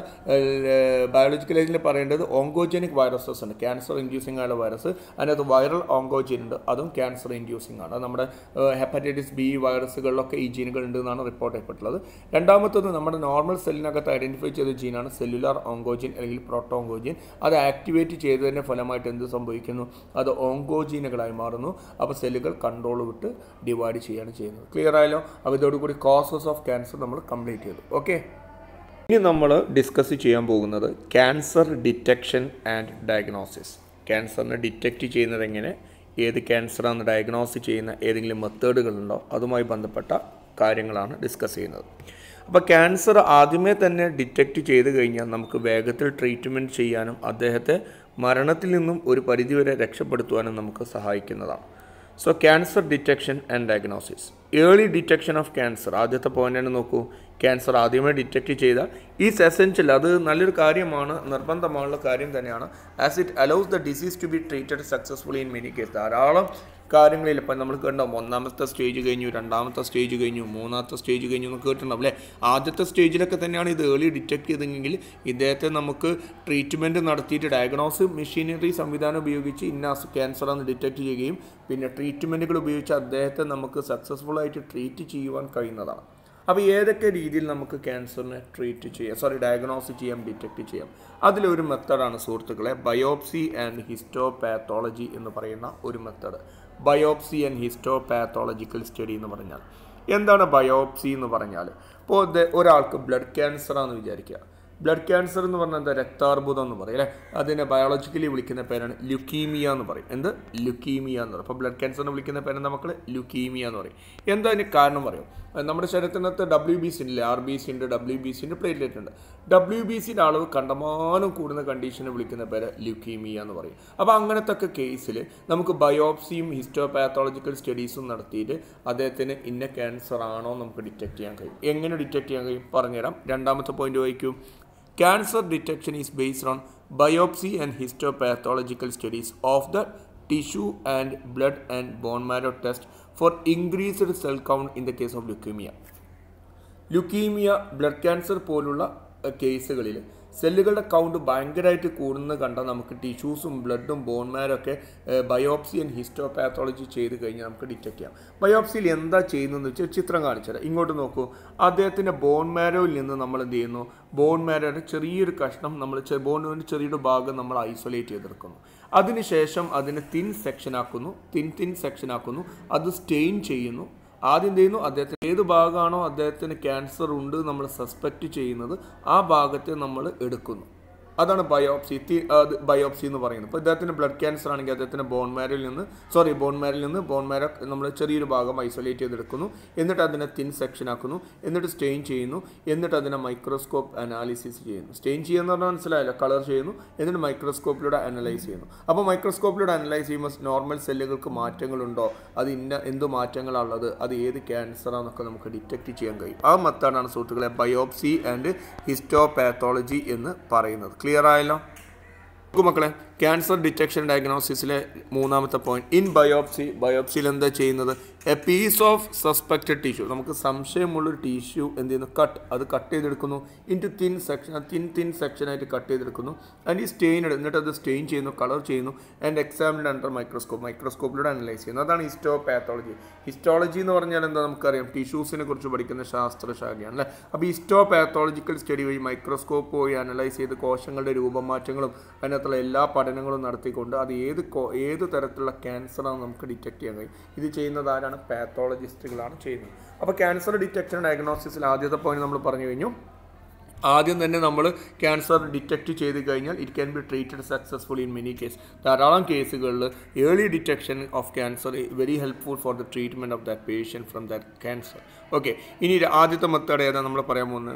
ബയോളജിക്കൽ ഏജൻറ്റിൽ പറയേണ്ടത് ഓങ്കോജനിക് വൈറസസ് ഉണ്ട് ക്യാൻസർ ഇൻഡ്യൂസിംഗ് ആയുള്ള വൈറസ് അതിനകത്ത് വൈറൽ ഓങ്കോജീൻ ഉണ്ട് അതും ക്യാൻസർ ഇൻഡ്യൂസിംഗ് ആണ് അത് നമ്മുടെ ഹെപ്പറ്റൈറ്റിസ് ബി വൈറസുകളിലൊക്കെ ഈ ജീനുകൾ ഉണ്ട് എന്നാണ് റിപ്പോർട്ട് ചെയ്യപ്പെട്ടുള്ളത് രണ്ടാമത്തത് നമ്മുടെ നോർമൽ സെല്ലിനകത്ത് ഐഡൻറ്റിഫൈ ചെയ്ത ജീനാണ് സെല്ലുലാർ ഓങ്കോജിൻ അല്ലെങ്കിൽ പ്രോട്ടോ ഓങ്കോജിൻ അത് ആക്ടിവേറ്റ് ചെയ്തതിൻ്റെ ഫലമായിട്ട് എന്ത് സംഭവിക്കുന്നു അത് ഓങ്കോജീനുകളായി മാറുന്നു അപ്പോൾ സെല്ലുകൾ കൺട്രോൾ വിട്ട് ഡിവൈഡ് ചെയ്യുകയാണ് ചെയ്യുന്നത് ക്ലിയർ ആയല്ലോ അപ്പോൾ ഇതോടുകൂടി കോസസ് ഓഫ് ക്യാൻസർ നമ്മൾ കംപ്ലീറ്റ് ചെയ്തു ഓക്കെ ഇനി നമ്മൾ ഡിസ്കസ് ചെയ്യാൻ പോകുന്നത് ക്യാൻസർ ഡിറ്റക്ഷൻ ആൻഡ് ഡയഗ്നോസിസ് ക്യാൻസറിനെ ഡിറ്റക്റ്റ് ചെയ്യുന്നത് എങ്ങനെ ഏത് ക്യാൻസറാണെന്ന് ഡയഗ്നോസ് ചെയ്യുന്ന ഏതെങ്കിലും മെത്തേഡുകളുണ്ടോ അതുമായി ബന്ധപ്പെട്ട കാര്യങ്ങളാണ് ഡിസ്കസ് ചെയ്യുന്നത് അപ്പോൾ ക്യാൻസർ ആദ്യമേ തന്നെ ഡിറ്റക്റ്റ് ചെയ്ത് കഴിഞ്ഞാൽ നമുക്ക് വേഗത്തിൽ ട്രീറ്റ്മെൻറ്റ് ചെയ്യാനും അദ്ദേഹത്തെ മരണത്തിൽ നിന്നും ഒരു പരിധിവരെ രക്ഷപ്പെടുത്തുവാനും നമുക്ക് സഹായിക്കുന്നതാണ് so cancer detection and diagnosis early detection of cancer ആദ്യത്തെ പോയിന്റാണ് നോക്കൂ ക്യാൻസർ ആദ്യമേ ഡിറ്റക്റ്റ് ചെയ്താൽ ഈസ് എസെൻഷ്യൽ അത് നല്ലൊരു കാര്യമാണ് നിർബന്ധമായുള്ള കാര്യം തന്നെയാണ് as it allows the disease to be treated successfully in many case ധാരാളം കാര്യങ്ങളിൽ ഇപ്പം നമ്മൾ കണ്ടാവും ഒന്നാമത്തെ സ്റ്റേജ് കഴിഞ്ഞു രണ്ടാമത്തെ സ്റ്റേജ് കഴിഞ്ഞു മൂന്നാമത്തെ സ്റ്റേജ് കഴിഞ്ഞു എന്ന് കേട്ടിട്ടുണ്ടാവും അല്ലേ ആദ്യത്തെ സ്റ്റേജിലൊക്കെ തന്നെയാണ് ഇത് ഏർലി ഡിറ്റക്ട് ചെയ്തെങ്കിൽ ഇദ്ദേഹത്തെ നമുക്ക് ട്രീറ്റ്മെൻറ്റ് നടത്തിയിട്ട് ഡയഗ്നോസ് മെഷീനറി സംവിധാനം ഉപയോഗിച്ച് ഇന്ന ക്യാൻസറാണെന്ന് ഡിറ്റക്ട് ചെയ്യുകയും പിന്നെ ട്രീറ്റ്മെൻറ്റുകൾ ഉപയോഗിച്ച് അദ്ദേഹത്തെ നമുക്ക് സക്സസ്ഫുൾ ആയിട്ട് ട്രീറ്റ് ചെയ്യുവാൻ കഴിയുന്നതാണ് അപ്പോൾ ഏതൊക്കെ രീതിയിൽ നമുക്ക് ക്യാൻസറിനെ ട്രീറ്റ് ചെയ്യാം സോറി ഡയഗ്നോസ് ചെയ്യാം ഡിറ്റക്റ്റ് ചെയ്യാം അതിലൊരു മെത്തഡാണ് സുഹൃത്തുക്കളെ ബയോപ്സി ആൻഡ് ഹിസ്റ്റോപാത്തോളജി എന്ന് പറയുന്ന ഒരു method biopsy and histopathological study എന്ന് പറഞ്ഞാൽ എന്താണ് ബയോപ്സി എന്ന് പറഞ്ഞാൽ ഇപ്പോൾ ഒരാൾക്ക് ബ്ലഡ് ക്യാൻസറാണെന്ന് വിചാരിക്കുക ബ്ലഡ് ക്യാൻസർ എന്ന് പറഞ്ഞാൽ എന്താ രക്താർബുദം എന്ന് പറയും അല്ലേ അതിനെ ബയോളജിക്കലി വിളിക്കുന്ന പേരാണ് ലുക്കീമിയ എന്ന് പറയും എന്ത് ലുക്കീമിയ എന്ന് പറയും അപ്പോൾ ബ്ലഡ് ക്യാൻസറിനെ വിളിക്കുന്ന പേരെന്താ മക്കൾ ലുക്കീമിയ എന്ന് പറയും എന്താ അതിന് കാരണം പറയും നമ്മുടെ ശരീരത്തിനകത്ത് ഡബ്ല്യു ബി സി ഉണ്ട് ആർ ബി സി ഉണ്ട് ഡബ്ല്യു ബി സി ഉണ്ട് പ്ലേറ്റ്ലെറ്റ് ഉണ്ട് ഡബ്ല്യു ബി സിയുടെ അളവ് കണ്ടമാനം കൂടുന്ന കണ്ടീഷനെ വിളിക്കുന്ന പേര് ലുക്കീമിയ എന്ന് പറയും അപ്പോൾ അങ്ങനത്തെ ഒക്കെ കേസിൽ നമുക്ക് ബയോപ്സിയും ഹിസ്റ്റോപാത്തോളജിക്കൽ സ്റ്റഡീസും നടത്തിയിട്ട് അദ്ദേഹത്തിന് ഇന്ന ക്യാൻസർ ആണോ നമുക്ക് ഡിറ്റക്ട് ചെയ്യാൻ കഴിയും എങ്ങനെ ഡിറ്റക്ട് ചെയ്യാൻ കഴിയും പറഞ്ഞുതരാം രണ്ടാമത്തെ പോയിന്റ് വായിക്കൂ Cancer detection is based on biopsy and histopathological studies of the tissue and blood and bone marrow test for increased cell count in the case of leukemia. Leukemia blood cancer പോലുള്ള കേസുകളിൽ സെല്ലുകളുടെ count ഭയങ്കരമായിട്ട് കൂടുന്നത് കണ്ടാൽ നമുക്ക് ടിഷ്യൂസും ബ്ലഡും ബോൺമാരും ഒക്കെ biopsy and histopathology ചെയ്ത് കഴിഞ്ഞാൽ നമുക്ക് ഡിറ്റക്ട് ചെയ്യാം ബയോപ്സിയിൽ എന്താ ചെയ്യുന്നതെന്ന് വെച്ചാൽ ചിത്രം കാണിച്ചത് ഇങ്ങോട്ട് നോക്കൂ അദ്ദേഹത്തിൻ്റെ ബോൺ മാരോയിൽ നിന്ന് നമ്മൾ എന്ത് ചെയ്യുന്നു ബോൺ മാരോയുടെ ചെറിയൊരു കഷ്ണം നമ്മൾ ബോണിൻ്റെ ചെറിയൊരു ഭാഗം നമ്മൾ ഐസൊലേറ്റ് ചെയ്തെടുക്കുന്നു അതിനുശേഷം അതിനെ തിൻ സെക്ഷൻ ആക്കുന്നു തിൻ തിൻ സെക്ഷൻ ആക്കുന്നു അത് സ്റ്റെയിൻ ചെയ്യുന്നു ആദ്യം എന്ത് ചെയ്യുന്നു അദ്ദേഹത്തിന് ഏത് ഭാഗമാണോ അദ്ദേഹത്തിന് ക്യാൻസർ ഉണ്ട് നമ്മൾ സസ്പെക്റ്റ് ചെയ്യുന്നത് ആ ഭാഗത്തെ നമ്മൾ എടുക്കുന്നു അതാണ് ബയോപ്സി ബയോപ്സി എന്ന് പറയുന്നത് ഇപ്പോൾ ഇദ്ദേഹത്തിന് ബ്ലഡ് ക്യാൻസർ ആണെങ്കിൽ അദ്ദേഹത്തിന് ബോൺ മാരിൽ നിന്ന് സോറി ബോൺ മാരിൽ നിന്ന് ബോൺ മാരോ നമ്മൾ ചെറിയൊരു ഭാഗം ഐസൊലേറ്റ് ചെയ്തെടുക്കുന്നു എന്നിട്ട് അതിനെ തിൻ സെക്ഷൻ ആക്കുന്നു എന്നിട്ട് സ്റ്റെയിൻ ചെയ്യുന്നു എന്നിട്ട് അതിനെ മൈക്രോസ്കോപ്പ് അനാലിസിസ് ചെയ്യുന്നു സ്റ്റെയിൻ ചെയ്യുന്ന പറഞ്ഞാൽ മനസ്സിലായല്ലോ കളർ ചെയ്യുന്നു എന്നിട്ട് മൈക്രോസ്കോപ്പിലൂടെ അനലൈസ് ചെയ്യുന്നു അപ്പോൾ മൈക്രോസ്കോപ്പിലൂടെ അനലൈസ് ചെയ്യുമ്പോൾ നോർമൽ സെല്ലുകൾക്ക് മാറ്റങ്ങളുണ്ടോ അത് ഇന്ന എന്ത് മാറ്റങ്ങളാണുള്ളത് അത് ഏത് ക്യാൻസറാന്നൊക്കെ നമുക്ക് ഡിറ്റക്ട് ചെയ്യാൻ കഴിയും ആ മെത്തേഡാണ് സുഹൃത്തുക്കളെ ബയോപ്സി ആൻഡ് ഹിസ്റ്റോപാത്തോളജി എന്ന് പറയുന്നത് ക്ലിയർ ആയല്ലോ നോക്കൂ മക്കളെ ക്യാൻസർ ഡിറ്റക്ഷൻ ഡയഗ്നോസിസിലെ മൂന്നാമത്തെ പോയിന്റ് ഇൻ ബയോപ്സി ബയോപ്സിയിൽ എന്താ ചെയ്യുന്നത് a piece of suspected tissue നമുക്ക് സംശയമുള്ളൊരു ടിഷ്യൂ എന്ത് ചെയ്യുന്നു കട്ട് അത് കട്ട് ചെയ്തെടുക്കുന്നു into thin section thin thin സെക്ഷനായിട്ട് കട്ട് ചെയ്തെടുക്കുന്നു ആൻഡ് ഈ സ്റ്റെയിൻ എന്നിട്ട് അത് സ്റ്റെയിൻ ചെയ്യുന്നു കളർ ചെയ്യുന്നു ആൻഡ് എക്സാമിൻഡ് അണ്ടർ മൈക്രോസ്കോപ്പ് മൈക്രോസ്കോപ്പിലൂടെ അനലൈസ് ചെയ്യുന്നു അതാണ് ഹിസ്റ്റോപാത്തോളജി ഹിസ്റ്റോളജി എന്ന് പറഞ്ഞാൽ എന്താ നമുക്കറിയാം ടിഷ്യൂസിനെ കുറിച്ച് പഠിക്കുന്ന ശാസ്ത്രശാഖയാണ് അല്ലേ അപ്പോൾ ഹിസ്റ്റോപാത്തോളജിക്കൽ സ്റ്റഡി വഴി മൈക്രോസ്കോപ്പ് വഴി അനലൈസ് ചെയ്ത് കോശങ്ങളുടെ രൂപമാറ്റങ്ങളും അതിനകത്തുള്ള എല്ലാ പഠനങ്ങളും നടത്തിക്കൊണ്ട് അത് ഏത് കോ ഏത് തരത്തിലുള്ള ക്യാൻസറാണ് നമുക്ക് ഡിറ്റക്ട് ചെയ്യാൻ കഴിയും ഇത് ചെയ്യുന്നത് ആരാണ് പാത്തോളജിസ്റ്റുകളാണ് ചെയ്യുന്നത് അപ്പോൾ ക്യാൻസർ ഡിറ്റക്ഷൻ ഡയഗ്നോസിസിൽ ആദ്യത്തെ പോയിന്റ് നമ്മൾ പറഞ്ഞു കഴിഞ്ഞു ആദ്യം തന്നെ നമ്മൾ ക്യാൻസർ ഡിറ്റക്ട് ചെയ്ത് കഴിഞ്ഞാൽ it can be treated successfully in many case ധാരാളം കേസുകളിൽ early detection of cancer very helpful for the treatment of that patient from that cancer okay ഇനി ആദ്യത്തെ മെത്തേഡ് ഏതാണ് നമ്മൾ പറയാൻ പോകുന്നത്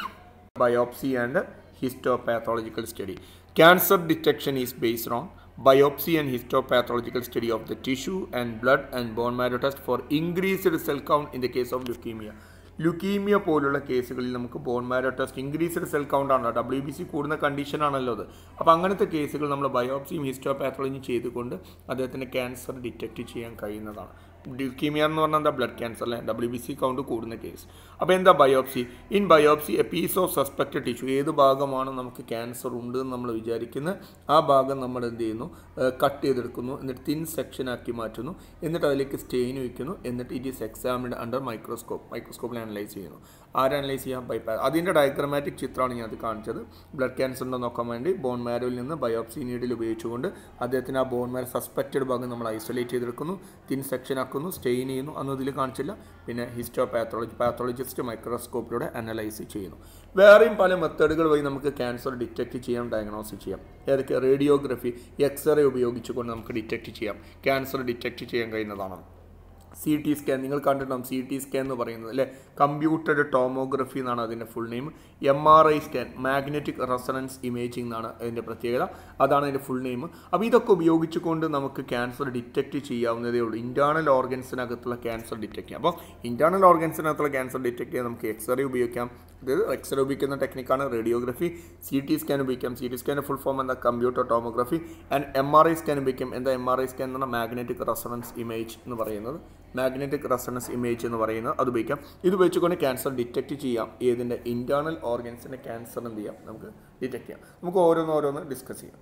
biopsy and histopathological study. Cancer detection is based on biopsy and histopathological study of the tissue and blood and bone marrow test for increased cell count in the case of leukemia. Leukemia പോലുള്ള കേസുകളിൽ നമുക്ക് bone marrow test increased cell count ആണല്ലോ W B C കൂടുന്ന condition ആണല്ലോ അത് അപ്പോൾ അങ്ങനത്തെ കേസുകൾ നമ്മൾ ബയോപ്സിയും ഹിസ്റ്റോപാത്തോളജിയും ചെയ്തുകൊണ്ട് അദ്ദേഹത്തിന് ക്യാൻസർ ഡിറ്റക്റ്റ് ചെയ്യാൻ കഴിയുന്നതാണ് ലുക്കീമിയ എന്ന് പറഞ്ഞാൽ എന്താ ബ്ലഡ് ക്യാൻസർ അല്ലേ ഡബ്ല്യു ബി സി കൗണ്ട് കൂടുന്ന കേസ് അപ്പോൾ എന്താ biopsy in biopsy a piece of suspected tissue ഏത് ഭാഗമാണ് നമുക്ക് ക്യാൻസർ ഉണ്ട് എന്ന് നമ്മൾ വിചാരിക്കുന്നത് ആ ഭാഗം നമ്മൾ എന്ത് ചെയ്യുന്നു കട്ട് ചെയ്തെടുക്കുന്നു എന്നിട്ട് തിൻ സെക്ഷൻ ആക്കി മാറ്റുന്നു എന്നിട്ട് അതിലേക്ക് സ്റ്റെയിൻ വയ്ക്കുന്നു എന്നിട്ട് it is examined under microscope മൈക്രോസ്കോപ്പിൽ അനലൈസ് ചെയ്യുന്നു ആര് അനലൈസ് ചെയ്യാം ബൈപ്പാസ് അതിൻ്റെ ഡയഗ്രമാറ്റിക് ചിത്രമാണ് ഞാൻ അത് കാണിച്ചത് ബ്ലഡ് ക്യാൻസറിൻ്റെ നോക്കാൻ വേണ്ടി ബോൺ മാരോയിൽ നിന്ന് ബയോപ്സി നീഡിൽ ഉപയോഗിച്ചുകൊണ്ട് അദ്ദേഹത്തിന് ആ ബോൺ മാരോ സസ്പെക്റ്റഡ് ഭാഗം നമ്മൾ ഐസൊലേറ്റ് ചെയ്തെടുക്കുന്നു തിൻ സെക്ഷൻ ആക്കുന്നു സ്റ്റെയിൻ ചെയ്യുന്നു അന്ന് ഇതിൽ കാണിച്ചില്ല പിന്നെ ഹിസ്റ്റോ പാത്തോളജി പാത്തോളജിസ്റ്റ് മൈക്രോസ്കോപ്പിലൂടെ അനലൈസ് ചെയ്യുന്നു വേറെയും പല മെത്തേഡുകൾ വഴി നമുക്ക് ക്യാൻസർ ഡിറ്റക്ട് ചെയ്യാം ഡയഗ്നോസ് ചെയ്യാം ഏതൊക്കെ റേഡിയോഗ്രഫി എക്സ്റേ ഉപയോഗിച്ചുകൊണ്ട് നമുക്ക് ഡിറ്റക്ട് ചെയ്യാം ക്യാൻസർ ഡിറ്റക്ട് ചെയ്യാൻ കഴിയുന്നതാണ് സി ടി സ്കാൻ നിങ്ങൾ കണ്ടിട്ടുണ്ടാവും സി ടി സ്കാൻ എന്ന് പറയുന്നത് അല്ലേ കമ്പ്യൂട്ടഡ് ടോമോഗ്രഫി എന്നാണ് അതിൻ്റെ full name M R I scan magnetic resonance imaging എന്നാണ് അതിൻ്റെ പ്രത്യേകത അതാണ് അതിൻ്റെ ഫുൾ നെയിം അപ്പോൾ ഇതൊക്കെ ഉപയോഗിച്ചുകൊണ്ട് നമുക്ക് ക്യാൻസർ ഡിറ്റക്ട് ചെയ്യാവുന്നതേ ഉള്ളൂ ഇൻറ്റേർണൽ ഓർഗൻസിനകത്തുള്ള ക്യാൻസർ ഡിറ്റക്ട് ചെയ്യാം അപ്പോൾ ഇൻറ്റേർണൽ ഓർഗൻസിനകത്തുള്ള ക്യാൻസർ ഡിറ്റക്ട് ചെയ്യാൻ നമുക്ക് എക്സ്റേ ഉപയോഗിക്കാം ഇത് എക്സ്റേ ഉപയോഗിക്കുന്ന ടെക്നിക്കാണ് റേഡിയോഗ്രഫി സി ടി സ്കാൻ ഉപയോഗിക്കാം സി ടി സ്കാൻ്റെ ഫുൾ ഫോം എന്താ computer tomography and M R I scan ഉപയോഗിക്കാം എന്താ എം ആർ ഐ സ്കാൻ എന്ന് പറഞ്ഞാൽ മാഗ്നറ്റിക് റെസണൻസ് ഇമേജ് എന്ന് പറയുന്നത് മാഗ്നറ്റിക് റെസണൻസ് ഇമേജ് എന്ന് പറയുന്നത് അത് ഉപയോഗിക്കാം ഇത് ഉപയോഗിച്ചുകൊണ്ട് ക്യാൻസർ ഡിറ്റക്ട് ചെയ്യാം ഏതിൻ്റെ ഇൻറ്റേർണൽ ഓർഗൻസിൻ്റെ ക്യാൻസർ എന്ത് ചെയ്യാം നമുക്ക് ഡിറ്റക്ട് ചെയ്യാം നമുക്ക് ഓരോന്ന് ഓരോന്ന് ഡിസ്കസ് ചെയ്യാം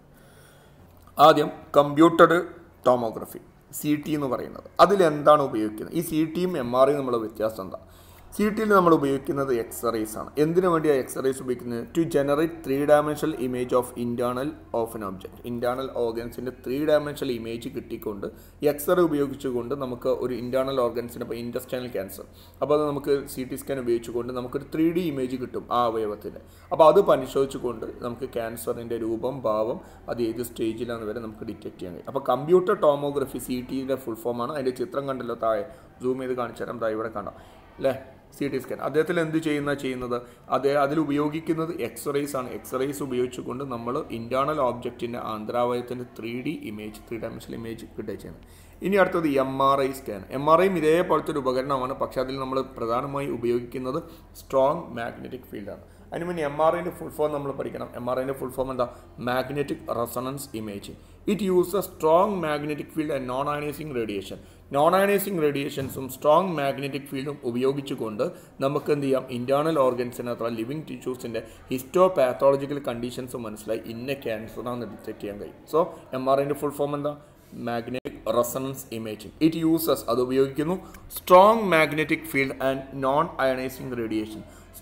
ആദ്യം കമ്പ്യൂട്ടഡ് ടോമോഗ്രഫി സി ടി എന്ന് പറയുന്നത് അതിലെന്താണ് ഉപയോഗിക്കുന്നത് ഈ സി ടിയും എം ആർ ഐയും തമ്മിലുള്ള വ്യത്യാസം എന്താ സി ടിയിൽ നമ്മൾ ഉപയോഗിക്കുന്നത് എക്സ്റേസ് ആണ് എന്തിനു വേണ്ടിയാണ് എക്സ്റേസ് ഉപയോഗിക്കുന്നത് to generate three dimensional image of internal of an object internal ഓർഗൻസിൻ്റെ ത്രീ ഡയമെൻഷണൽ ഇമേജ് കിട്ടിക്കൊണ്ട് എക്സ്റേ ഉപയോഗിച്ചുകൊണ്ട് നമുക്ക് ഒരു ഇൻറ്റേർണൽ ഓർഗൻസിൻ്റെ ഇപ്പോൾ ഇൻഡസ്റ്റൈനൽ ക്യാൻസർ അപ്പോൾ അത് നമുക്ക് സി ടി സ്കാൻ ഉപയോഗിച്ചുകൊണ്ട് നമുക്കൊരു ത്രീ ഡി ഇമേജ് കിട്ടും ആ അവയവത്തിൻ്റെ അപ്പോൾ അത് പരിശോധിച്ചുകൊണ്ട് നമുക്ക് ക്യാൻസറിൻ്റെ രൂപം ഭാവം അത് ഏത് സ്റ്റേജിലാണെന്ന് വരെ നമുക്ക് ഡിറ്റക്ട് ചെയ്യാൻ കഴിയും അപ്പോൾ കമ്പ്യൂട്ടർ ടോമോഗ്രഫി സി ടിയുടെ ഫുൾ ഫോമാണ് അതിൻ്റെ ചിത്രം കണ്ടല്ലോ താഴെ സൂം ചെയ്ത് കാണിച്ചു തരാം ദാ ഇവിടെ കാണാം അല്ലേ സി ടി സ്കാൻ അദ്ദേഹത്തിൽ എന്ത് ചെയ്യുന്ന ചെയ്യുന്നത് അതേ അതിൽ ഉപയോഗിക്കുന്നത് എക്സ്റേസ് ആണ് എക്സ്റേസ് ഉപയോഗിച്ചുകൊണ്ട് നമ്മൾ ഇൻറ്റേർണൽ ഓബ്ജക്റ്റിൻ്റെ ആന്തരാവയത്തിൻ്റെ three D image three dimensional image കിട്ടുക ചെയ്യുന്നത് ഇനി അടുത്തത് M R I scan M R ഐയും ഇതേപോലത്തെ ഒരു ഉപകരണമാണ് പക്ഷേ അതിൽ നമ്മൾ പ്രധാനമായി ഉപയോഗിക്കുന്നത് സ്ട്രോങ് മാഗ്നറ്റിക് ഫീൽഡാണ് അതിന് മുന്നേ എം ആർ ഐൻ്റെ ഫുൾ ഫോം നമ്മൾ പഠിക്കണം എം ആർ ഐൻ്റെ ഫുൾ ഫോം എന്താ magnetic resonance image it use a strong magnetic field and non ionising radiation non ionising റേഡിയേഷൻസും സ്ട്രോങ് മാഗ്നറ്റിക് ഫീൽഡും ഉപയോഗിച്ചുകൊണ്ട് നമുക്ക് എന്ത് ചെയ്യാം ഇൻറ്റേർണൽ ഓർഗൻസിനകത്തുള്ള ലിവിങ് ടിഷ്യൂസിൻ്റെ ഹിസ്റ്റോ പാത്തോളജിക്കൽ കണ്ടീഷൻസ് മനസ്സിലായി ഇന്ന ക്യാൻസറാണെന്ന് ഡിറ്റക്ട് ചെയ്യാൻ കഴിയും സോ എം ആർ ഐൻ്റെ ഫുൾ ഫോം എന്താ magnetic resonance imaging it uses അത് ഉപയോഗിക്കുന്നു strong magnetic field and non ionising radiation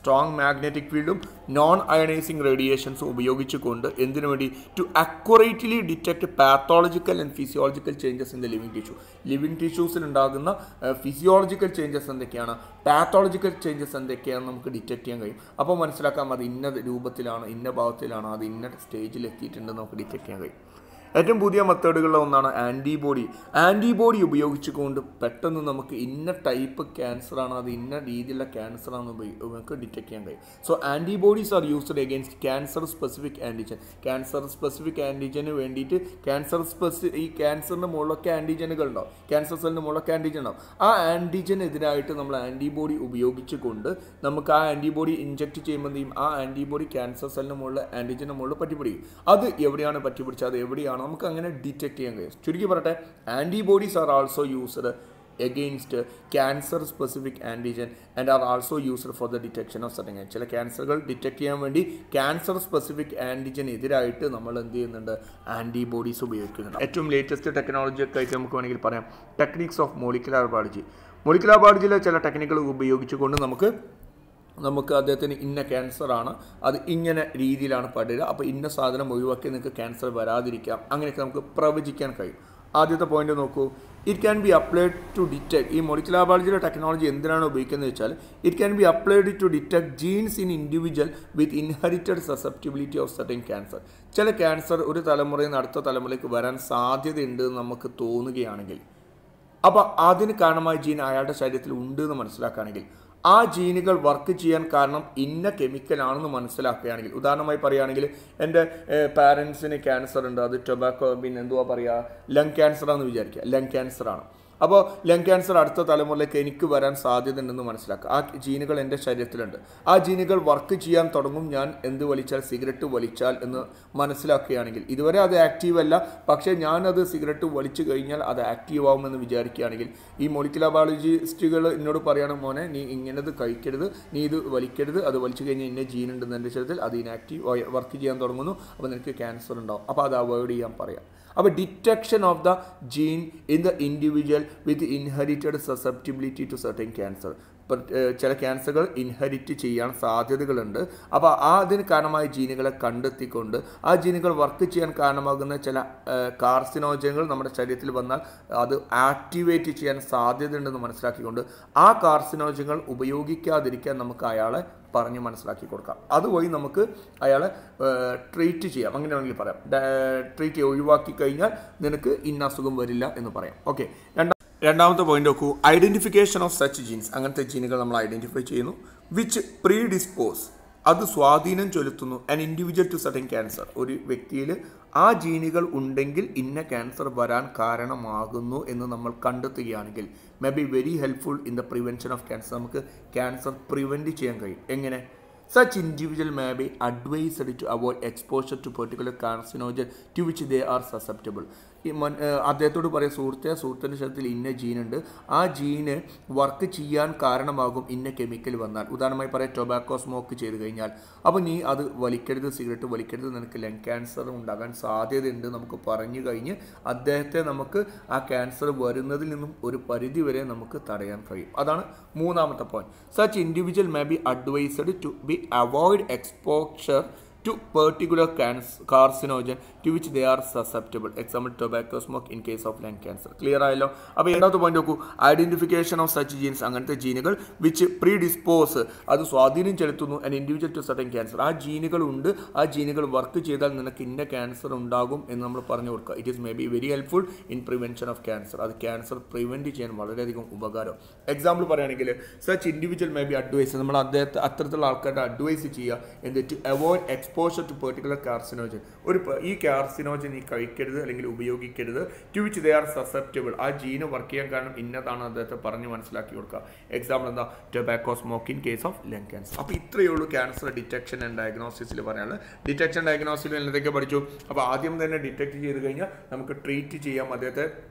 strong magnetic ഫീൽഡും നോൺ അയണൈസിങ് റേഡിയേഷൻസും ഉപയോഗിച്ചുകൊണ്ട് എന്തിനു വേണ്ടി to accurately detect pathological and physiological changes in the living tissue living ടിഷ്യൂസിൽ ഉണ്ടാകുന്ന ഫിസിയോളജിക്കൽ ചേഞ്ചസ് എന്തൊക്കെയാണ് പാത്തോളജിക്കൽ ചേഞ്ചസ് എന്തൊക്കെയാണ് നമുക്ക് ഡിറ്റക്ട് ചെയ്യാൻ കഴിയും അപ്പോൾ മനസ്സിലാക്കാം അത് ഇന്ന രൂപത്തിലാണ് ഇന്ന ഭാവത്തിലാണ് അത് ഇന്ന സ്റ്റേജിൽ എത്തിയിട്ടുണ്ടെന്ന് നമുക്ക് ഡിറ്റക്ട് ചെയ്യാൻ കഴിയും ഏറ്റവും പുതിയ മെത്തേഡുകളിൽ ഒന്നാണ് ആൻറ്റിബോഡി ആൻറ്റിബോഡി ഉപയോഗിച്ചുകൊണ്ട് പെട്ടെന്ന് നമുക്ക് ഇന്ന ടൈപ്പ് ക്യാൻസറാണ് അത് ഇന്ന രീതിയിലുള്ള ക്യാൻസറാണ് നമുക്ക് ഡിറ്റക്ട് ചെയ്യാൻ കഴിയും so antibodies are used against cancer specific antigen cancer specific ആൻറ്റിജന് വേണ്ടിയിട്ട് ക്യാൻസർ സ്പെസി ഈ ക്യാൻസറിൻ്റെ മുകളിലൊക്കെ ആൻറ്റിജനുകൾ ഉണ്ടാവും ക്യാൻസർ സെല്ലിൻ്റെ മുകളിലൊക്കെ ആൻറ്റിജൻ ഉണ്ടാവും ആ ആൻറ്റിജനെതിരായിട്ട് നമ്മൾ ആൻറ്റിബോഡി ഉപയോഗിച്ചുകൊണ്ട് നമുക്ക് ആ ആൻറ്റിബോഡി ഇഞ്ചെക്ട് ചെയ്യുമ്പോൾ എന്ത് ചെയ്യും ആ ആൻറ്റിബോഡി ക്യാൻസർ സെല്ലിന് മുകളിൽ ആൻറ്റിജൻ്റെ മുകളിൽ പറ്റിപ്പിടിക്കും അത് എവിടെയാണ് പറ്റിപ്പിടിച്ചത് അത് എവിടെയാണ് നമുക്ക് അങ്ങനെ ഡിറ്റക്ട് ചെയ്യാൻ കഴിയും ചുരുക്കി പറയട്ടെ antibodies are also used against cancer specific antigen and are also used for the detection of certain ചില ക്യാൻസറുകൾ ഡിറ്റക്ട് ചെയ്യാൻ വേണ്ടി ക്യാൻസർ സ്പെസിഫിക് ആൻറ്റിജനെതിരായിട്ട് നമ്മൾ എന്ത് ചെയ്യുന്നുണ്ട് ആൻറ്റിബോഡീസ് ഉപയോഗിക്കുന്നുണ്ട് ഏറ്റവും ലേറ്റസ്റ്റ് ടെക്നോളജി ഒക്കെ ആയിട്ട് നമുക്ക് വേണമെങ്കിൽ പറയാം techniques of molecular biology molecular ബയോളജിയിലെ ചില ടെക്നിക്കുകൾ ഉപയോഗിച്ചുകൊണ്ട് നമുക്ക് നമുക്ക് അദ്ദേഹത്തിന് ഇന്ന ക്യാൻസറാണ് അത് ഇങ്ങനെ രീതിയിലാണ് പടരുക അപ്പോൾ ഇന്ന സാധനം ഒഴിവാക്കി നിങ്ങൾക്ക് ക്യാൻസർ വരാതിരിക്കാം അങ്ങനെയൊക്കെ നമുക്ക് പ്രവചിക്കാൻ കഴിയും ആദ്യത്തെ പോയിന്റ് നോക്കൂ it can be applied to detect ഈ മൊളിക്കുലാർ ബയോളജിയുടെ ടെക്നോളജി എന്തിനാണ് ഉപയോഗിക്കുന്നത് വെച്ചാൽ it can be applied to detect genes in individual with inherited susceptibility of certain cancer ചില ക്യാൻസർ ഒരു തലമുറയിൽ നിന്ന് അടുത്ത തലമുറയിലേക്ക് വരാൻ സാധ്യതയുണ്ട് എന്ന് നമുക്ക് തോന്നുകയാണെങ്കിൽ അപ്പോൾ അതിന് കാരണമായ ജീൻ അയാളുടെ ശരീരത്തിൽ ഉണ്ട് എന്ന് മനസ്സിലാക്കുകയാണെങ്കിൽ ആ ജീനുകൾ വർക്ക് ചെയ്യാൻ കാരണം ഇന്ന കെമിക്കലാണെന്ന് മനസ്സിലാക്കുകയാണെങ്കിൽ ഉദാഹരണമായി പറയുകയാണെങ്കിൽ എൻ്റെ പാരൻസിന് ക്യാൻസർ ഉണ്ട് അത് ടൊബാക്കോ പിന്നെ എന്തുവാ പറയുക ലങ് ക്യാൻസറാണെന്ന് വിചാരിക്കുക ലങ് ക്യാൻസറാണ് അപ്പോൾ ലങ് ക്യാൻസർ അടുത്ത തലമുറയിലേക്ക് എനിക്ക് വരാൻ സാധ്യതയുണ്ടെന്ന് മനസ്സിലാക്കുക ആ ജീനുകൾ എൻ്റെ ശരീരത്തിലുണ്ട് ആ ജീനുകൾ വർക്ക് ചെയ്യാൻ തുടങ്ങും ഞാൻ എന്ത് വലിച്ചാൽ സിഗരറ്റ് വലിച്ചാൽ എന്ന് മനസ്സിലാക്കുകയാണെങ്കിൽ ഇതുവരെ അത് ആക്റ്റീവ് അല്ല പക്ഷേ ഞാനത് സിഗരറ്റ് വലിച്ചു കഴിഞ്ഞാൽ അത് ആക്റ്റീവ് ആവുമെന്ന് വിചാരിക്കുകയാണെങ്കിൽ ഈ മൊളിക്കുലർ ബയോളജിസ്റ്റുകൾ എന്നോട് പറയണം മോനെ നീ ഇങ്ങനത് കഴിക്കരുത് നീ ഇത് വലിക്കരുത് അത് വലിച്ചു കഴിഞ്ഞാൽ ഇന്ന ജീൻ ഉണ്ടെന്ന് എൻ്റെ ശരീരത്തിൽ അത് ഇനാക്റ്റീവ് വർക്ക് ചെയ്യാൻ തുടങ്ങുന്നു അപ്പോൾ നിനക്ക് ക്യാൻസർ ഉണ്ടാവും അപ്പോൾ അത് അവോയ്ഡ് ചെയ്യാൻ പറയാം അപ്പോൾ detection of the gene in the individual with inherited susceptibility to certain cancer ചില ക്യാൻസറുകൾ ഇൻഹെറിറ്റ് ചെയ്യാൻ സാധ്യതകളുണ്ട് അപ്പോൾ ആ അതിന് കാരണമായ ജീനുകളെ കണ്ടെത്തിക്കൊണ്ട് ആ ജീനുകൾ വർക്ക് ചെയ്യാൻ കാരണമാകുന്ന ചില കാർസിനോജനുകൾ നമ്മുടെ ശരീരത്തിൽ വന്നാൽ അത് ആക്ടിവേറ്റ് ചെയ്യാൻ സാധ്യതയുണ്ടെന്ന് മനസ്സിലാക്കിക്കൊണ്ട് ആ കാർസിനോജനുകൾ ഉപയോഗിക്കാതിരിക്കാൻ നമുക്ക് അയാളെ പറഞ്ഞ് മനസ്സിലാക്കി കൊടുക്കാം അതുവഴി നമുക്ക് അയാളെ ട്രീറ്റ് ചെയ്യാം അങ്ങനെ വേണമെങ്കിൽ പറയാം ട്രീറ്റ് ഒഴിവാക്കി കഴിഞ്ഞാൽ നിനക്ക് ഇന്ന അസുഖം വരില്ല എന്ന് പറയാം ഓക്കെ രണ്ടാം രണ്ടാമത്തെ പോയിന്റ് നോക്കൂ ഐഡന്റിഫിക്കേഷൻ ഓഫ് സച്ച് ജീൻസ് അങ്ങനത്തെ ജീനുകൾ നമ്മൾ ഐഡന്റിഫൈ ചെയ്യുന്നു വിച്ച് പ്രീ ഡിസ്പോസ് അത് സ്വാധീനം ചെലുത്തുന്നു an individual to certain cancer ഒരു വ്യക്തിയിൽ ആ ജീനുകൾ ഉണ്ടെങ്കിൽ ഇന്ന ക്യാൻസർ വരാൻ കാരണമാകുന്നു എന്ന് നമ്മൾ കണ്ടെത്തുകയാണെങ്കിൽ may be very helpful in the prevention of cancer നമുക്ക് ക്യാൻസർ പ്രിവെൻറ്റ് ചെയ്യാൻ കഴിയും എങ്ങനെ such individual may be advised to avoid exposure to particular carcinogen to which they are susceptible ഈ മൻ അദ്ദേഹത്തോട് പറയാം സുഹൃത്തെ സുഹൃത്തിൻ്റെ ശരീരത്തിൽ ഇന്ന ജീനുണ്ട് ആ ജീന് വർക്ക് ചെയ്യാൻ കാരണമാകും ഇന്ന കെമിക്കൽ വന്നാൽ ഉദാഹരണമായി പറയാം ടൊബാക്കോ സ്മോക്ക് ചെയ്ത് കഴിഞ്ഞാൽ അപ്പോൾ നീ അത് വലിക്കരുത് സിഗരറ്റ് വലിക്കരുത് നിനക്ക് ലങ് ക്യാൻസർ ഉണ്ടാകാൻ സാധ്യതയുണ്ട് നമുക്ക് പറഞ്ഞു കഴിഞ്ഞ് അദ്ദേഹത്തെ നമുക്ക് ആ ക്യാൻസർ വരുന്നതിൽ നിന്നും ഒരു പരിധി വരെ നമുക്ക് തടയാൻ കഴിയും അതാണ് മൂന്നാമത്തെ point such individual may be advised to be avoid exposure to particular cans- carcinogen to which they are susceptible. Example, tobacco smoke in case of lung cancer. Clear ആയല്ലോ അപ്പോൾ രണ്ടാമത്തെ പോയിന്റ് നോക്കൂ ഐഡന്റിഫിക്കേഷൻ ഓഫ് സച്ച് ജീൻസ് അങ്ങനത്തെ ജീനുകൾ which pre dispose അത് സ്വാധീനം ചെലുത്തുന്നു an individual to certain cancer ആ ജീനുകൾ ഉണ്ട് ആ ജീനുകൾ വർക്ക് ചെയ്താൽ നിനക്ക് ഇന്ന ക്യാൻസർ ഉണ്ടാകും എന്ന് നമ്മൾ പറഞ്ഞു കൊടുക്കുക it is may be very helpful in prevention of cancer അത് ക്യാൻസർ പ്രിവെൻറ്റ് ചെയ്യാൻ വളരെയധികം ഉപകാരം എക്സാമ്പിൾ പറയുകയാണെങ്കിൽ such individual may be advise നമ്മൾ അദ്ദേഹത്തെ അത്തരത്തിലുള്ള ആൾക്കാരുടെ അഡ്വൈസ് ചെയ്യുക എന്നിട്ട് avoid exposure to particular carcinogen ഒരു പ- ഈ കാർസിനോജൻ നീ കഴിക്കരുത് അല്ലെങ്കിൽ ഉപയോഗിക്കരുത് to which they are susceptible ആ ജീന് വർക്ക് ചെയ്യാൻ കാരണം ഇന്നതാണ് അദ്ദേഹത്തെ പറഞ്ഞ് മനസ്സിലാക്കി കൊടുക്കുക എക്സാമ്പിൾ എന്താ tobacco smoke in case of lung cancer അപ്പോൾ ഇത്രയേ ഉള്ളൂ ക്യാൻസർ ഡിറ്റക്ഷൻ ആൻഡ് ഡയഗ്നോസിസിൽ പറയാനുള്ളത് ഡിറ്റക്ഷൻ ഡയഗ്നോസിസിൽ എന്തൊക്കെ പഠിച്ചു അപ്പോൾ ആദ്യം തന്നെ ഡിറ്റക്ട് ചെയ്ത് കഴിഞ്ഞാൽ നമുക്ക് ട്രീറ്റ് ചെയ്യാം അദ്ദേഹത്തെ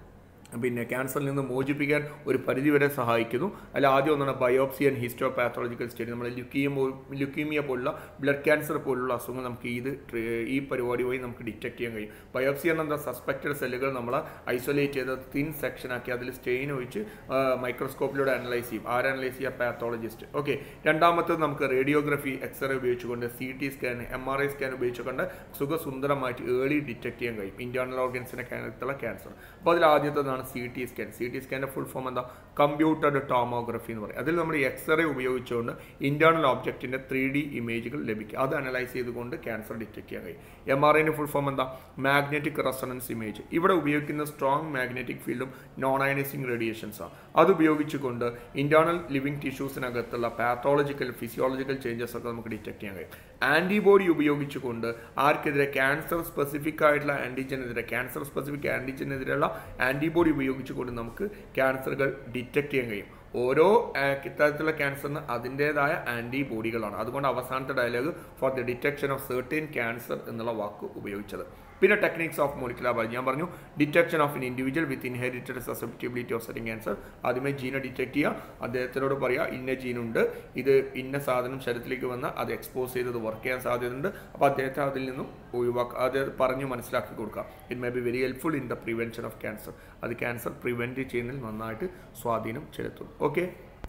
പിന്നെ ക്യാൻസറിൽ നിന്ന് മോചിപ്പിക്കാൻ ഒരു പരിധിവരെ സഹായിക്കുന്നു അതിൽ ആദ്യം ഒന്നാണ് biopsy and histopathological study നമ്മൾ ലുക്കീമോ ലുക്കീമിയ പോലുള്ള ബ്ലഡ് ക്യാൻസർ പോലുള്ള അസുഖങ്ങൾ നമുക്ക് ഇത് ട്രീ- ഈ പരിപാടി വഴി നമുക്ക് ഡിറ്റക്ട് ചെയ്യാൻ കഴിയും ബയോപ്സി എന്ന എന്താ സസ്പെക്റ്റഡ് സെല്ലുകൾ നമ്മൾ ഐസൊലേറ്റ് ചെയ്ത് തിൻ സെക്ഷൻ ആക്കി അതിൽ സ്റ്റെയിൻ ഒഴിച്ച് മൈക്രോസ്കോപ്പിലൂടെ അനലൈസ് ചെയ്യും ആര് അനലൈസ് ചെയ്യുക പാത്തോളജിസ്റ്റ് ഓക്കെ രണ്ടാമത്തത് നമുക്ക് റേഡിയോഗ്രഫി എക്സ്റേ ഉപയോഗിച്ചുകൊണ്ട് C T scan M R I scan ഉപയോഗിച്ചുകൊണ്ട് സുഖസുന്ദരമായിട്ട് ഏർലി ഡിറ്റക്ട് ചെയ്യാൻ കഴിയും ഇന്റേണൽ ഓർഗൻസിൻ്റെ കാര്യത്തിലുള്ള ക്യാൻസർ അപ്പോൾ അതിൽ ആദ്യത്തേതാണ് C T scan C T സ്കാൻ്റെ ഫുൾ ഫോം എന്താ കമ്പ്യൂട്ടർഡ് ടോമോഗ്രഫി എന്ന് പറയും അതിൽ നമ്മൾ എക്സ്റേ ഉപയോഗിച്ചുകൊണ്ട് ഇന്റേണൽ ഓബ്ജക്റ്റിൻ്റെ ത്രീ ഡി ഇമേജുകൾ ലഭിക്കും അത് അനലൈസ് ചെയ്തുകൊണ്ട് ക്യാൻസർ ഡിറ്റക്ട് ചെയ്യാൻ കഴിയും എം ആർ ഐൻ്റെ ഫുൾ ഫോം എന്താ മാഗ്നറ്റിക് റെസണൻസ് ഇമേജ് ഇവിടെ ഉപയോഗിക്കുന്ന സ്ട്രോങ് മാഗ്നറ്റിക് ഫീൽഡും നോൺ അയനൈസിങ് റേഡിയേഷൻസ് ആണ് അത് ഉപയോഗിച്ചുകൊണ്ട് ഇന്റേണൽ ലിവിങ് ടിഷ്യൂസിനകത്തുള്ള പാത്തോളജിക്കൽ ഫിസിയോളജിക്കൽ ചേഞ്ചസ് ഒക്കെ നമുക്ക് ഡിറ്റക്ട് ചെയ്യാൻ കഴിയും ആൻറ്റിബോഡി ഉപയോഗിച്ചുകൊണ്ട് ആർക്കെതിരെ ക്യാൻസർ സ്പെസിഫിക് ആയിട്ടുള്ള ആൻറ്റിജനെതിരെ ക്യാൻസർ സ്പെസിഫിക് ആൻറ്റിജനെതിരെയുള്ള ആൻറ്റിബോഡി ഉപയോഗിച്ചുകൊണ്ട് നമുക്ക് ക്യാൻസറുകൾ ഡിറ്റക്ട് ചെയ്യാൻ കഴിയും ഓരോ ആ, ഇത്തരത്തിലുള്ള ക്യാൻസറിന് അതിൻ്റെതായ ആൻറ്റിബോഡികളാണ് അതുകൊണ്ട് അവസാനത്തെ dialogue for the detection of certain cancer എന്നുള്ള വാക്ക് ഉപയോഗിച്ചത് പിന്നെ ടെക്നിക്സ് ഓഫ് മോളിക്കുലർ ബയോളജി ഞാൻ പറഞ്ഞു detection of in individual with inherited susceptibility of certain cancer ആദ്യമേ ജീനെ ഡിറ്റക്ട് ചെയ്യുക അദ്ദേഹത്തിനോട് പറയുക ഇന്ന ജീനുണ്ട് ഇത് ഇന്ന സാധനം ശരീരത്തിലേക്ക് വന്ന് അത് എക്സ്പോസ് ചെയ്തത് വർക്ക് ചെയ്യാൻ സാധ്യതയുണ്ട് അപ്പോൾ അദ്ദേഹത്തെ അതിൽ നിന്നും ഒഴിവാക്കുക അത് പറഞ്ഞ് മനസ്സിലാക്കി കൊടുക്കുക it may be very helpful in the prevention of cancer അത് ക്യാൻസർ പ്രിവെൻറ്റ് ചെയ്യുന്നതിൽ നന്നായിട്ട് സ്വാധീനം ചെലുത്തുന്നു ഓക്കെ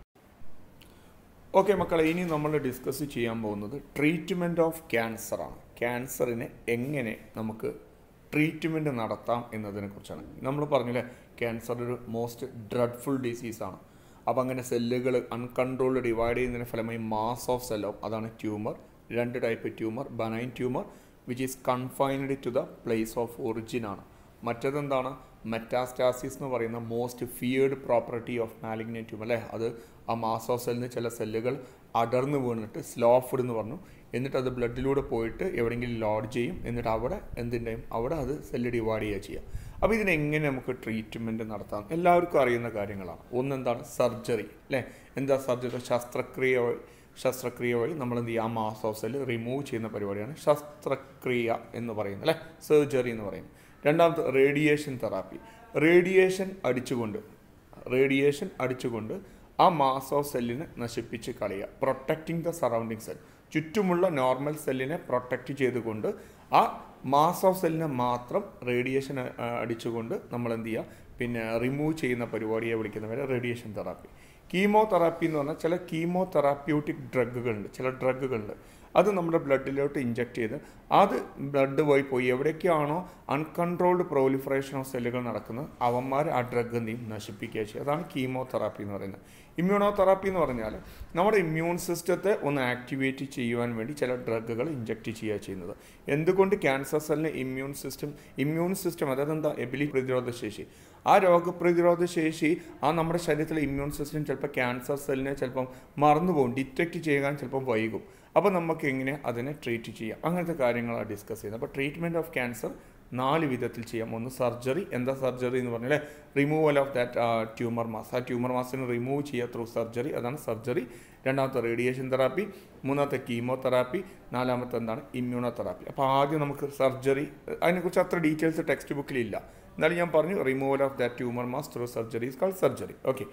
ഓക്കെ മക്കളെ ഇനി നമ്മൾ ഡിസ്കസ് ചെയ്യാൻ പോകുന്നത് ട്രീറ്റ്മെൻറ്റ് ഓഫ് ക്യാൻസറാണ് ക്യാൻസറിനെ എങ്ങനെ നമുക്ക് ട്രീറ്റ്മെൻറ്റ് നടത്താം എന്നതിനെ കുറിച്ചാണ് നമ്മൾ പറഞ്ഞില്ലേ ക്യാൻസർ ഒരു മോസ്റ്റ് ഡ്രഡ്ഫുൾ ഡിസീസാണ് അപ്പോൾ അങ്ങനെ സെല്ലുകൾ അൺകൺട്രോൾഡ് ഡിവൈഡ് ചെയ്യുന്നതിന് ഫലമായി മാസ് ഓഫ് സെല്ലോ അതാണ് ട്യൂമർ രണ്ട് type tumour benign tumour which is confined to the place of origin ആണ് മറ്റതെന്താണ് മെറ്റാസ്റ്റാസിസ് എന്ന് പറയുന്ന most feared property of malignant tumour അല്ലേ അത് ആ മാസ് ഓഫ് സെല്ലിന് ചില സെല്ലുകൾ അടർന്നു വീണിട്ട് സ്ലോഫ്ഡ് എന്ന് പറഞ്ഞു എന്നിട്ട് അത് ബ്ലഡിലൂടെ പോയിട്ട് എവിടെയെങ്കിലും ലോഡ് ചെയ്യും എന്നിട്ട് അവിടെ എന്തിൻ്റെയും അവിടെ അത് സെല്ല് ഡിവൈഡ് ചെയ്യുക ചെയ്യുക അപ്പോൾ ഇതിനെങ്ങനെ നമുക്ക് ട്രീറ്റ്മെൻറ്റ് നടത്താം എല്ലാവർക്കും അറിയുന്ന കാര്യങ്ങളാണ് ഒന്നെന്താണ് സർജറി അല്ലേ എന്താ സർജറി ശസ്ത്രക്രിയ വഴി ശസ്ത്രക്രിയ വഴി നമ്മൾ എന്ത് ചെയ്യുക ആ മാസ് ഓഫ് സെല്ല് റിമൂവ് ചെയ്യുന്ന പരിപാടിയാണ് ശസ്ത്രക്രിയ എന്ന് പറയുന്നത് അല്ലേ സർജറി എന്ന് പറയുന്നത് രണ്ടാമത്തെ റേഡിയേഷൻ തെറാപ്പി റേഡിയേഷൻ അടിച്ചുകൊണ്ട് റേഡിയേഷൻ അടിച്ചുകൊണ്ട് ആ മാസ് ഓഫ് സെല്ലിനെ നശിപ്പിച്ച് കളയുക പ്രൊട്ടക്റ്റിംഗ് ദ സറൗണ്ടിങ് സെൽ ചുറ്റുമുള്ള നോർമൽ സെല്ലിനെ പ്രൊട്ടക്റ്റ് ചെയ്തുകൊണ്ട് ആ മാസ് ഓഫ് സെല്ലിനെ മാത്രം റേഡിയേഷൻ അടിച്ചുകൊണ്ട് നമ്മൾ എന്ത് ചെയ്യുക പിന്നെ റിമൂവ് ചെയ്യുന്ന പരിപാടിയെ വിളിക്കുന്നവരെ റേഡിയേഷൻ തെറാപ്പി കീമോ തെറാപ്പി എന്ന് പറഞ്ഞാൽ ചില കീമോ തെറാപ്യൂട്ടിക് ഡ്രഗുകളുണ്ട് ചില ഡ്രഗുകളുണ്ട് അത് നമ്മുടെ ബ്ലഡിലോട്ട് ഇഞ്ചെക്ട് ചെയ്ത് അത് ബ്ലഡ് വഴി പോയി എവിടേക്കാണോ അൺകൺട്രോൾഡ് പ്രോലിഫറേഷൻ ഓഫ് സെല്ലുകൾ നടക്കുന്നത് അവന്മാർ ആ ഡ്രഗ് എന്ത് ചെയ്യും നശിപ്പിക്കുക ചെയ്യുക അതാണ് കീമോ തെറാപ്പി എന്ന് പറയുന്നത് ഇമ്മ്യൂണോ തെറാപ്പി എന്ന് പറഞ്ഞാൽ നമ്മുടെ ഇമ്മ്യൂൺ സിസ്റ്റത്തെ ഒന്ന് ആക്ടിവേറ്റ് ചെയ്യുവാൻ വേണ്ടി ചില ഡ്രഗുകൾ ഇഞ്ചെക്ട് ചെയ്യുക ചെയ്യുന്നത് എന്തുകൊണ്ട് ക്യാൻസർ സെല്ലിന് ഇമ്മ്യൂൺ സിസ്റ്റം ഇമ്മ്യൂൺ സിസ്റ്റം അതായത് എന്താ എബിലി പ്രതിരോധ ശേഷി ആ രോഗപ്രതിരോധ ശേഷി ആ നമ്മുടെ ശരീരത്തിലെ ഇമ്മ്യൂൺ സിസ്റ്റം ചിലപ്പോൾ ക്യാൻസർ സെല്ലിനെ ചിലപ്പം മറന്നുപോകും ഡിറ്റക്റ്റ് ചെയ്യാൻ ചിലപ്പം വൈകും അപ്പോൾ നമുക്ക് എങ്ങനെ അതിനെ ട്രീറ്റ് ചെയ്യാം അങ്ങനത്തെ കാര്യങ്ങളാണ് ഡിസ്കസ് ചെയ്യുന്നത് അപ്പോൾ ട്രീറ്റ്മെൻറ്റ് ഓഫ് ക്യാൻസർ നാല് വിധത്തിൽ ചെയ്യാം ഒന്ന് സർജറി എന്താ സർജറി എന്ന് പറഞ്ഞാൽ removal of that tumour mass ആ ട്യൂമർ മാസിനെ റിമൂവ് ചെയ്യുക ത്രൂ സർജറി അതാണ് സർജറി രണ്ടാമത്തെ റേഡിയേഷൻ തെറാപ്പി മൂന്നാമത്തെ കീമോതെറാപ്പി നാലാമത്തെ എന്താണ് ഇമ്മ്യൂണോ തെറാപ്പി അപ്പോൾ ആദ്യം നമുക്ക് സർജറി അതിനെക്കുറിച്ച് അത്ര ഡീറ്റെയിൽസ് ടെക്സ്റ്റ് ബുക്കിലില്ല എന്നാലും ഞാൻ പറഞ്ഞു removal of that tumour mass through surgery is call surgery okay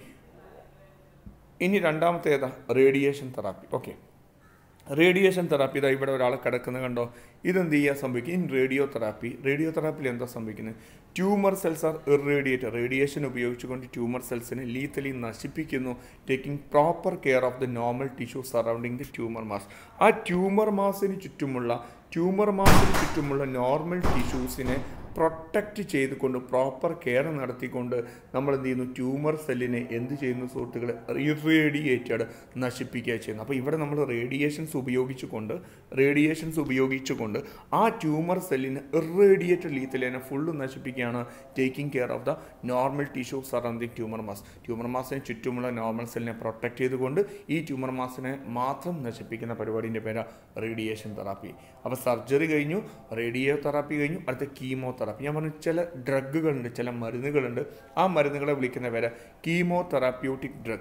ഇനി രണ്ടാമത്തെ ഏതാ radiation therapy okay radiation therapy ഇതാ ഇവിടെ ഒരാൾ കിടക്കുന്നത് കണ്ടോ ഇതെന്ത് ചെയ്യാൻ സംഭവിക്കും ഇൻ റേഡിയോ തെറാപ്പി റേഡിയോ തെറാപ്പിയിൽ എന്താ സംഭവിക്കുന്നത് tumour cells are irradiate radiation ഉപയോഗിച്ചുകൊണ്ട് ട്യൂമർ സെൽസിനെ ലീത്തലി നശിപ്പിക്കുന്നു taking proper care of the normal tissue surrounding the tumour mass ആ ട്യൂമർ മാസിന് ചുറ്റുമുള്ള ട്യൂമർ മാസിന് ചുറ്റുമുള്ള നോർമൽ ടിഷ്യൂസിനെ പ്രൊട്ടക്റ്റ് ചെയ്തുകൊണ്ട് പ്രോപ്പർ കെയർ നടത്തിക്കൊണ്ട് നമ്മൾ എന്ത് ചെയ്യുന്നു ട്യൂമർ സെല്ലിനെ എന്ത് ചെയ്യുന്നു സുഹൃത്തുക്കളെ ഇറേഡിയേറ്റഡ് നശിപ്പിക്കുക ചെയ്യുന്നു അപ്പോൾ ഇവിടെ നമ്മൾ റേഡിയേഷൻസ് ഉപയോഗിച്ചുകൊണ്ട് റേഡിയേഷൻസ് ഉപയോഗിച്ചുകൊണ്ട് ആ ട്യൂമർ സെല്ലിനെ ഇറേഡിയേറ്റഡ് ലീത്തലിനെ ഫുള്ള് നശിപ്പിക്കുകയാണ് taking care of the normal tissue surrounding tumour mass tumour മാസിന് ചുറ്റുമുള്ള നോർമൽ സെല്ലിനെ പ്രൊട്ടക്റ്റ് ചെയ്തുകൊണ്ട് ഈ ട്യൂമർ മാസിനെ മാത്രം നശിപ്പിക്കുന്ന പരിപാടിൻ്റെ പേര് റേഡിയേഷൻ തെറാപ്പി അപ്പോൾ സർജറി കഴിഞ്ഞു റേഡിയോ തെറാപ്പി കഴിഞ്ഞു അടുത്ത കീമോ തെറാപ്പി ഞാൻ പറഞ്ഞു ചില ഡ്രഗുകളുണ്ട് ചില മരുന്നുകളുണ്ട് ആ മരുന്നുകളെ വിളിക്കുന്ന പേര് chemotherapeutic drugs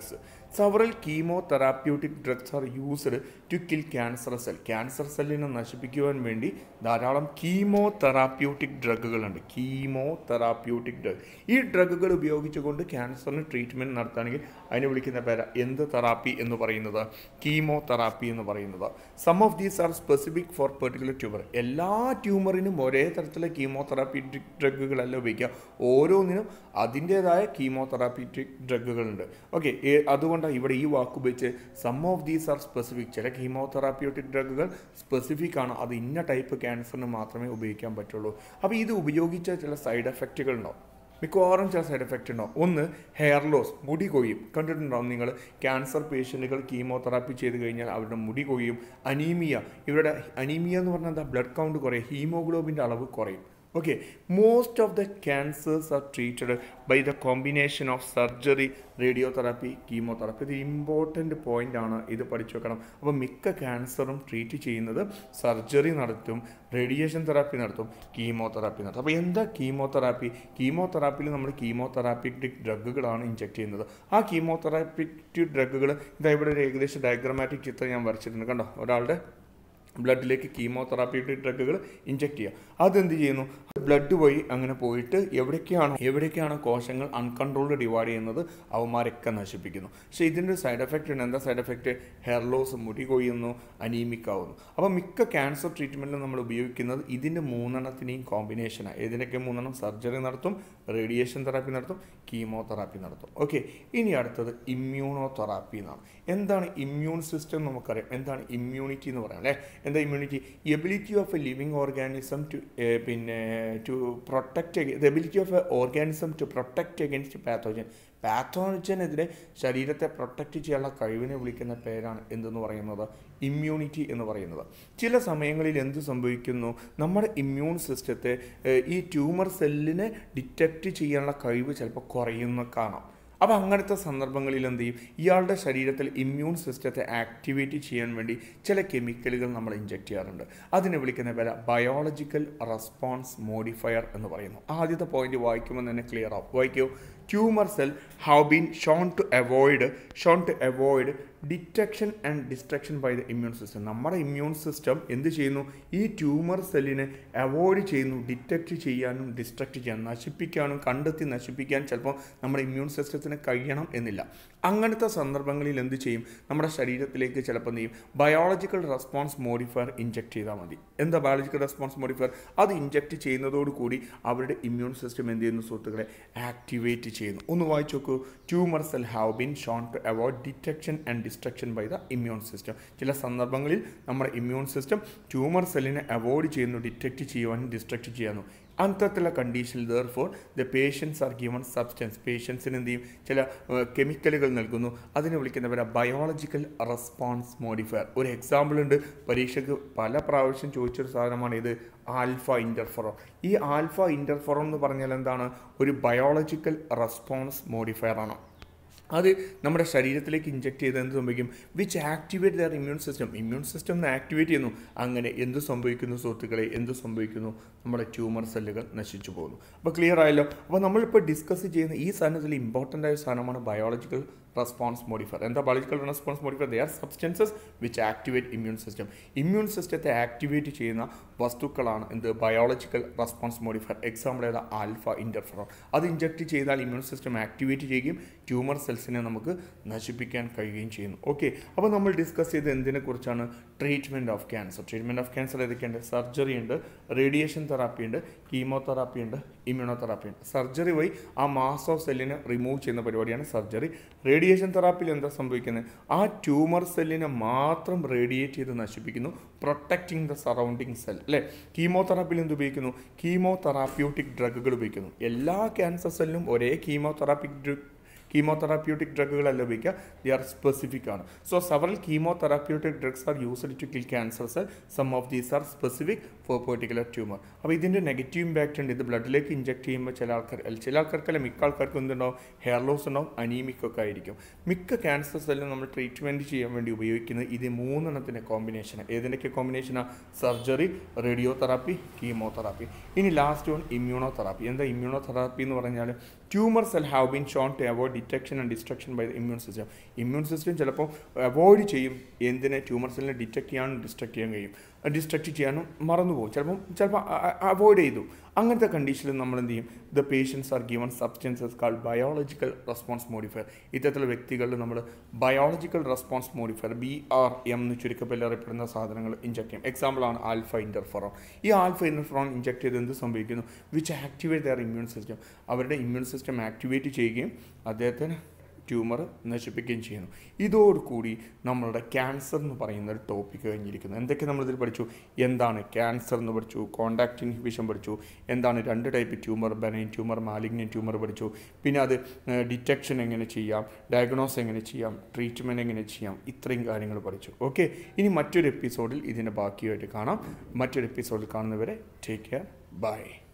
several chemotherapeutic drugs are used to kill cancer cell cancer സെല്ലിനെ നശിപ്പിക്കുവാൻ വേണ്ടി ധാരാളം കീമോതെറാപ്യൂട്ടിക് ഡ്രഗുകളുണ്ട് കീമോതെറാപ്യൂട്ടിക് ഡ്രഗ് ഈ ഡ്രഗുകൾ ഉപയോഗിച്ചുകൊണ്ട് ക്യാൻസറിന് ട്രീറ്റ്മെൻറ്റ് നടത്തുകയാണെങ്കിൽ അതിന് വിളിക്കുന്ന പേര് എന്ത് തെറാപ്പി എന്ന് പറയുന്നത് കീമോതെറാപ്പി എന്ന് പറയുന്നത് some of these are specific for particular tumour എല്ലാ ട്യൂമറിനും ഒരേ തരത്തിലുള്ള കീമോതെറാപ്പിറ്റിക് ഡ്രഗുകളല്ല ഉപയോഗിക്കുക ഓരോന്നിനും അതിൻ്റേതായ കീമോതെറാപ്പിറ്റിക് ഡ്രഗുകളുണ്ട് ഓക്കെ അതുകൊണ്ടാണ് ഇവിടെ ഈ വാക്ക് ഉപയോഗിച്ച് some of these are specific ചില കീമോതെറാപ്യൂട്ടിക് ഡ്രഗുകൾ സ്പെസിഫിക് ആണ് അത് ഇന്ന ടൈപ്പ് ക്യാൻസറിന് മാത്രമേ ഉപയോഗിക്കാൻ പറ്റുള്ളൂ അപ്പോൾ ഇത് ഉപയോഗിച്ച ചില സൈഡ് എഫക്റ്റുകൾ ഉണ്ടാവും മിക്കവാറും ചില സൈഡ് എഫക്റ്റ് ഉണ്ടാവും ഒന്ന് ഹെയർ ലോസ് മുടി കൊയ്യും കണ്ടിട്ടുണ്ടാവും നിങ്ങൾ ക്യാൻസർ പേഷ്യൻറ്റുകൾ കീമോതെറാപ്പി ചെയ്ത് കഴിഞ്ഞാൽ അവരുടെ മുടി കൊയ്യും അനീമിയ ഇവരുടെ അനീമിയ എന്ന് പറഞ്ഞാൽ എന്താ ബ്ലഡ് കൗണ്ട് കുറയും ഹീമോഗ്ലോബിൻ്റെ അളവ് കുറയും okay most of the cancers are treated by the combination of surgery radiotherapy chemotherapy ഇത് ഇമ്പോർട്ടൻ്റ് പോയിന്റ് ആണ് ഇത് പഠിച്ചു വെക്കണം അപ്പോൾ മിക്ക ക്യാൻസറും ട്രീറ്റ് ചെയ്യുന്നത് സർജറി നടത്തും റേഡിയേഷൻ തെറാപ്പി നടത്തും കീമോതെറാപ്പി നടത്തും അപ്പോൾ എന്താ കീമോതെറാപ്പി കീമോതെറാപ്പിയിൽ നമ്മൾ കീമോതെറാപ്പിക് ഡ്രഗുകളാണ് ഇഞ്ചെക്ട് ചെയ്യുന്നത് ആ കീമോതെറാപ്പിക് ഡ്രഗുകൾ ഇതാ ഇവിടെ ഒരു ഏകദേശം ഡയഗ്രമാറ്റിക് ചിത്രം ഞാൻ വരച്ചിട്ടുണ്ട് കണ്ടോ ഒരാളുടെ ബ്ലഡിലേക്ക് കീമോതെറാപ്പിയുടെ ഡ്രഗുകൾ ഇഞ്ചെക്ട് ചെയ്യുക അതെന്ത് ചെയ്യുന്നു ബ്ലഡ് പോയി അങ്ങനെ പോയിട്ട് എവിടേക്കാണ് എവിടേക്കാണ് കോശങ്ങൾ അൺകൺട്രോൾഡ് ഡിവൈഡ് ചെയ്യുന്നത് അവന്മാരൊക്കെ നശിപ്പിക്കുന്നു പക്ഷേ ഇതിൻ്റെ ഒരു സൈഡ് എഫക്റ്റ് ഉണ്ട് എന്താ സൈഡ് എഫക്റ്റ് ഹെയർ ലോസ് മുടി കൊയ്യുന്നു അനീമിക് ആവുന്നു അപ്പോൾ മിക്ക ക്യാൻസർ ട്രീറ്റ്മെൻറ്റിൽ നമ്മൾ ഉപയോഗിക്കുന്നത് ഇതിൻ്റെ മൂന്നെണ്ണത്തിനെയും കോമ്പിനേഷനാണ് ഇതിനൊക്കെ മൂന്നെണ്ണം സർജറി നടത്തും റേഡിയേഷൻ തെറാപ്പി നടത്തും കീമോതെറാപ്പി നടത്തും ഓക്കെ ഇനി അടുത്തത് ഇമ്മ്യൂണോ തെറാപ്പി എന്നാണ് എന്താണ് ഇമ്മ്യൂൺ സിസ്റ്റം നമുക്കറിയാം എന്താണ് ഇമ്മ്യൂണിറ്റി എന്ന് പറയാം അല്ലേ എന്താ immunity ability of a living organism to പിന്നെ to protect the ability of a organism to protect against pathogen പാത്തോജനെതിരെ ശരീരത്തെ പ്രൊട്ടക്റ്റ് ചെയ്യാനുള്ള കഴിവിനെ വിളിക്കുന്ന പേരാണ് എന്തെന്ന് പറയുന്നത് ഇമ്മ്യൂണിറ്റി എന്ന് പറയുന്നത് ചില സമയങ്ങളിൽ എന്ത് സംഭവിക്കുന്നു നമ്മുടെ ഇമ്മ്യൂൺ സിസ്റ്റത്തെ ഈ ട്യൂമർ സെല്ലിനെ ഡിറ്റക്റ്റ് ചെയ്യാനുള്ള കഴിവ് ചിലപ്പോൾ കുറയുന്ന കാണാം അപ്പോൾ അങ്ങനത്തെ സന്ദർഭങ്ങളിൽ എന്ത് ചെയ്യും ഇയാളുടെ ശരീരത്തിൽ ഇമ്മ്യൂൺ സിസ്റ്റത്തെ ആക്ടിവേറ്റ് ചെയ്യാൻ വേണ്ടി ചില കെമിക്കലുകൾ നമ്മൾ ഇഞ്ചെക്ട് ചെയ്യാറുണ്ട് അതിനെ വിളിക്കുന്ന പേര് ബയോളജിക്കൽ റെസ്പോൺസ് മോഡിഫയർ എന്ന് പറയുന്നു ആദ്യത്തെ പോയിന്റ് വായിക്കുമ്പോൾ തന്നെ ക്ലിയർ ആവും വായിക്കൂ tumour cell have been shown to avoid shown to avoid detection and destruction by the immune system നമ്മുടെ ഇമ്മ്യൂൺ സിസ്റ്റം എന്ത് ചെയ്യുന്നു ഈ ട്യൂമർ സെല്ലിനെ അവോയ്ഡ് ചെയ്യുന്നു ഡിറ്റക്റ്റ് ചെയ്യാനും ഡിസ്ട്രക്റ്റ് ചെയ്യാനും നശിപ്പിക്കാനും കണ്ടെത്തി നശിപ്പിക്കാൻ ചിലപ്പോൾ നമ്മുടെ ഇമ്മ്യൂൺ സിസ്റ്റത്തിന് കഴിയണം എന്നില്ല അങ്ങനത്തെ സന്ദർഭങ്ങളിൽ എന്ത് ചെയ്യും നമ്മുടെ ശരീരത്തിലേക്ക് ചിലപ്പോൾ എന്ത് ചെയ്യും ബയോളജിക്കൽ റെസ്പോൺസ് മോഡിഫയർ ഇഞ്ചെക്ട് ചെയ്താൽ മതി എന്താ ബയോളജിക്കൽ റെസ്പോൺസ് മോഡിഫയർ അത് ഇഞ്ചെക്ട് ചെയ്യുന്നതോടുകൂടി അവരുടെ ഇമ്മ്യൂൺ സിസ്റ്റം എന്ത് ചെയ്യുന്നു സുഹൃത്തുക്കളെ ആക്ടിവേറ്റ് ചെയ്യുന്നു ഒന്ന് വായിച്ചു നോക്കൂ tumour cell have been shown to avoid detection and destruction by the immune system ചില സന്ദർഭങ്ങളിൽ നമ്മുടെ ഇമ്മ്യൂൺ സിസ്റ്റം ട്യൂമർ സെല്ലിനെ അവോയ്ഡ് ചെയ്യുന്നു ഡിറ്റക്റ്റ് ചെയ്യുവാനും ഡിസ്ട്രക്റ്റ് ചെയ്യാനും അത്തരത്തിലുള്ള കണ്ടീഷനിൽ therefore the patients are given substance പേഷ്യൻസിന് എന്ത് ചെയ്യും ചില കെമിക്കലുകൾ നൽകുന്നു അതിനെ വിളിക്കുന്നവരെ ബയോളജിക്കൽ റെസ്പോൺസ് മോഡിഫയർ ഒരു എക്സാമ്പിൾ ഉണ്ട് പരീക്ഷയ്ക്ക് പല പ്രാവശ്യം ചോദിച്ചൊരു സാധനമാണ് ഇത് ആൽഫ ഇൻ്റർഫറോൺ ഈ ആൽഫ ഇൻ്റർഫറോൺ എന്ന് പറഞ്ഞാൽ എന്താണ് ഒരു ബയോളജിക്കൽ റെസ്പോൺസ് മോഡിഫയർ ആണ് അത് നമ്മുടെ ശരീരത്തിലേക്ക് ഇഞ്ചെക്ട് ചെയ്ത് എന്ത് സംഭവിക്കും which activate their immune system immune system ഒന്ന് ആക്ടിവേറ്റ് ചെയ്യുന്നു അങ്ങനെ എന്ത് സംഭവിക്കുന്നു സുഹൃത്തുക്കളെ എന്ത് സംഭവിക്കുന്നു നമ്മുടെ ട്യൂമർ സെല്ലുകൾ നശിച്ചു പോകുന്നു അപ്പോൾ ക്ലിയർ ആയല്ലോ അപ്പോൾ നമ്മളിപ്പോൾ ഡിസ്കസ് ചെയ്യുന്ന ഈ സാധനത്തിൽ ഇമ്പോർട്ടൻ്റ് ആയ സാധനമാണ് ബയോളജിക്കൽ റെസ്പോൺസ് മോഡിഫയർ എന്താ biological response modifier they are substances which activate immune system immune സിസ്റ്റത്തെ ആക്ടിവേറ്റ് ചെയ്യുന്ന വസ്തുക്കളാണ് എന്ത് ബയോളജിക്കൽ റെസ്പോൺസ് മോഡിഫയർ എക്സാമ്പിൾ ഏതാ ആൽഫ ഇൻ്റർഫറോൺ അത് ഇഞ്ചെക്ട് ചെയ്താൽ ഇമ്മ്യൂൺ സിസ്റ്റം ആക്ടിവേറ്റ് ചെയ്യുകയും ട്യൂമർ സെൽസിനെ നമുക്ക് നശിപ്പിക്കാൻ കഴിയുകയും ചെയ്യുന്നു ഓക്കെ അപ്പോൾ നമ്മൾ ഡിസ്കസ് ചെയ്ത് എന്തിനെ കുറിച്ചാണ് treatment of cancer treatment of cancer ഏതൊക്കെയുണ്ട് സർജറി ഉണ്ട് റേഡിയേഷൻ തെറാപ്പി ഉണ്ട് കീമോതെറാപ്പി ഉണ്ട് ഇമ്മ്യൂണോതെറാപ്പി ഉണ്ട് സർജറി വഴി ആ മാസ് ഓഫ് സെല്ലിനെ റിമൂവ് ചെയ്യുന്ന പരിപാടിയാണ് സർജറി റേഡിയേഷൻ തെറാപ്പിയിൽ എന്താ സംഭവിക്കുന്നത് ആ ട്യൂമർ സെല്ലിനെ മാത്രം റേഡിയേറ്റ് ചെയ്ത് നശിപ്പിക്കുന്നു പ്രൊട്ടക്റ്റിംഗ് ദ സറൗണ്ടിങ് സെൽ അല്ലേ കീമോതെറാപ്പിയിൽ എന്ത് ഉപയോഗിക്കുന്നു കീമോതെറാപ്യൂട്ടിക് ഡ്രഗുകൾ ഉപയോഗിക്കുന്നു എല്ലാ ക്യാൻസർ സെല്ലിനും ഒരേ കീമോതെറാപ്പിക് ഡ്രഗ് കീമോതെറാപ്യൂട്ടിക് ഡ്രഗുകളല്ല ഉപയോഗിക്കുക ദി ആർ സ്പെസിഫിക് ആണ് so several chemotherapeutic drugs are used to kill cancer cell some of these are specific for particular tumour അപ്പോൾ ഇതിൻ്റെ നെഗറ്റീവ് ഇമ്പാക്റ്റ് ഉണ്ട് ഇത് ബ്ലഡിലേക്ക് ഇഞ്ചെക്ട് ചെയ്യുമ്പോൾ ചില ആൾക്കാർ അല്ല ചില ആൾക്കാർക്കല്ല മിക്ക ആൾക്കാർക്ക് എന്തുണ്ടാവും ഹെയർ ലോസ് ഉണ്ടാവും അനീമിക് ഒക്കെ ആയിരിക്കും മിക്ക ക്യാൻസർ സെല്ലും നമ്മൾ ട്രീറ്റ്മെൻറ്റ് ചെയ്യാൻ വേണ്ടി ഉപയോഗിക്കുന്നത് ഇത് മൂന്നെണ്ണത്തിൻ്റെ കോമ്പിനേഷൻ ഏതിൻ്റെയൊക്കെ കോമ്പിനേഷനാണ് സർജറി റേഡിയോ തെറാപ്പി കീമോതെറാപ്പി ഇനി ലാസ്റ്റ് വൺ ഇമ്മ്യൂണോ തെറാപ്പി എന്താ ഇമ്മ്യൂണോ തെറാപ്പി എന്ന് പറഞ്ഞാൽ tumour cell have been shown to avoid detection and destruction by the immune system immune system ചിലപ്പോൾ അവോയ്ഡ് ചെയ്യും എന്തിനെ ട്യൂമർ സെല്ലിനെ ഡിറ്റക്ട് ചെയ്യാനും ഡിസ്ട്രക്ട് ചെയ്യാൻ കഴിയും ഡിസ്ട്രക്ട് ചെയ്യാനും മറന്നുപോകും ചിലപ്പം ചിലപ്പോൾ അവോയ്ഡ് ചെയ്തു അങ്ങനത്തെ കണ്ടീഷനിൽ നമ്മൾ എന്ത് ചെയ്യും the patients are given substances call biological response modifier ഇത്തരത്തിലുള്ള വ്യക്തികളിൽ നമ്മൾ biological response modifier B R M എന്ന് ചുരുക്കപ്പേരിൽ അറിയപ്പെടുന്ന സാധനങ്ങൾ ഇഞ്ചക്ട് ചെയ്യും എക്സാമ്പിളാണ് ആൽഫ ഇൻ്റർഫറോൺ ഈ ആൽഫ ഇൻ്റർഫറോൺ ഇഞ്ചക്ട് ചെയ്ത് എന്ത് സംഭവിക്കുന്നു which activate their immune system അവരുടെ ഇമ്മ്യൂൺ സിസ്റ്റം ആക്ടിവേറ്റ് ചെയ്യുകയും അദ്ദേഹത്തിന് ട്യൂമർ നശിപ്പിക്കുകയും ചെയ്യുന്നു ഇതോടുകൂടി നമ്മളുടെ ക്യാൻസർ എന്ന് പറയുന്ന ഒരു ടോപ്പിക് കഴിഞ്ഞിരിക്കുന്നു എന്തൊക്കെ നമ്മളിതിൽ പഠിച്ചു എന്താണ് ക്യാൻസർ എന്ന് പഠിച്ചു കോണ്ടാക്ട് ഇൻഹിബിഷൻ പഠിച്ചു എന്താണ് രണ്ട് type tumour benign tumour malignant tumour പഠിച്ചു പിന്നെ അത് ഡിറ്റക്ഷൻ എങ്ങനെ ചെയ്യാം ഡയഗ്നോസ് എങ്ങനെ ചെയ്യാം ട്രീറ്റ്മെൻറ്റ് എങ്ങനെ ചെയ്യാം ഇത്രയും കാര്യങ്ങൾ പഠിച്ചു ഓക്കെ ഇനി മറ്റൊരു എപ്പിസോഡിൽ ഇതിൻ്റെ ബാക്കിയായിട്ട് കാണാം മറ്റൊരു എപ്പിസോഡിൽ കാണുന്നവരെ ടേക്ക് കെയർ ബൈ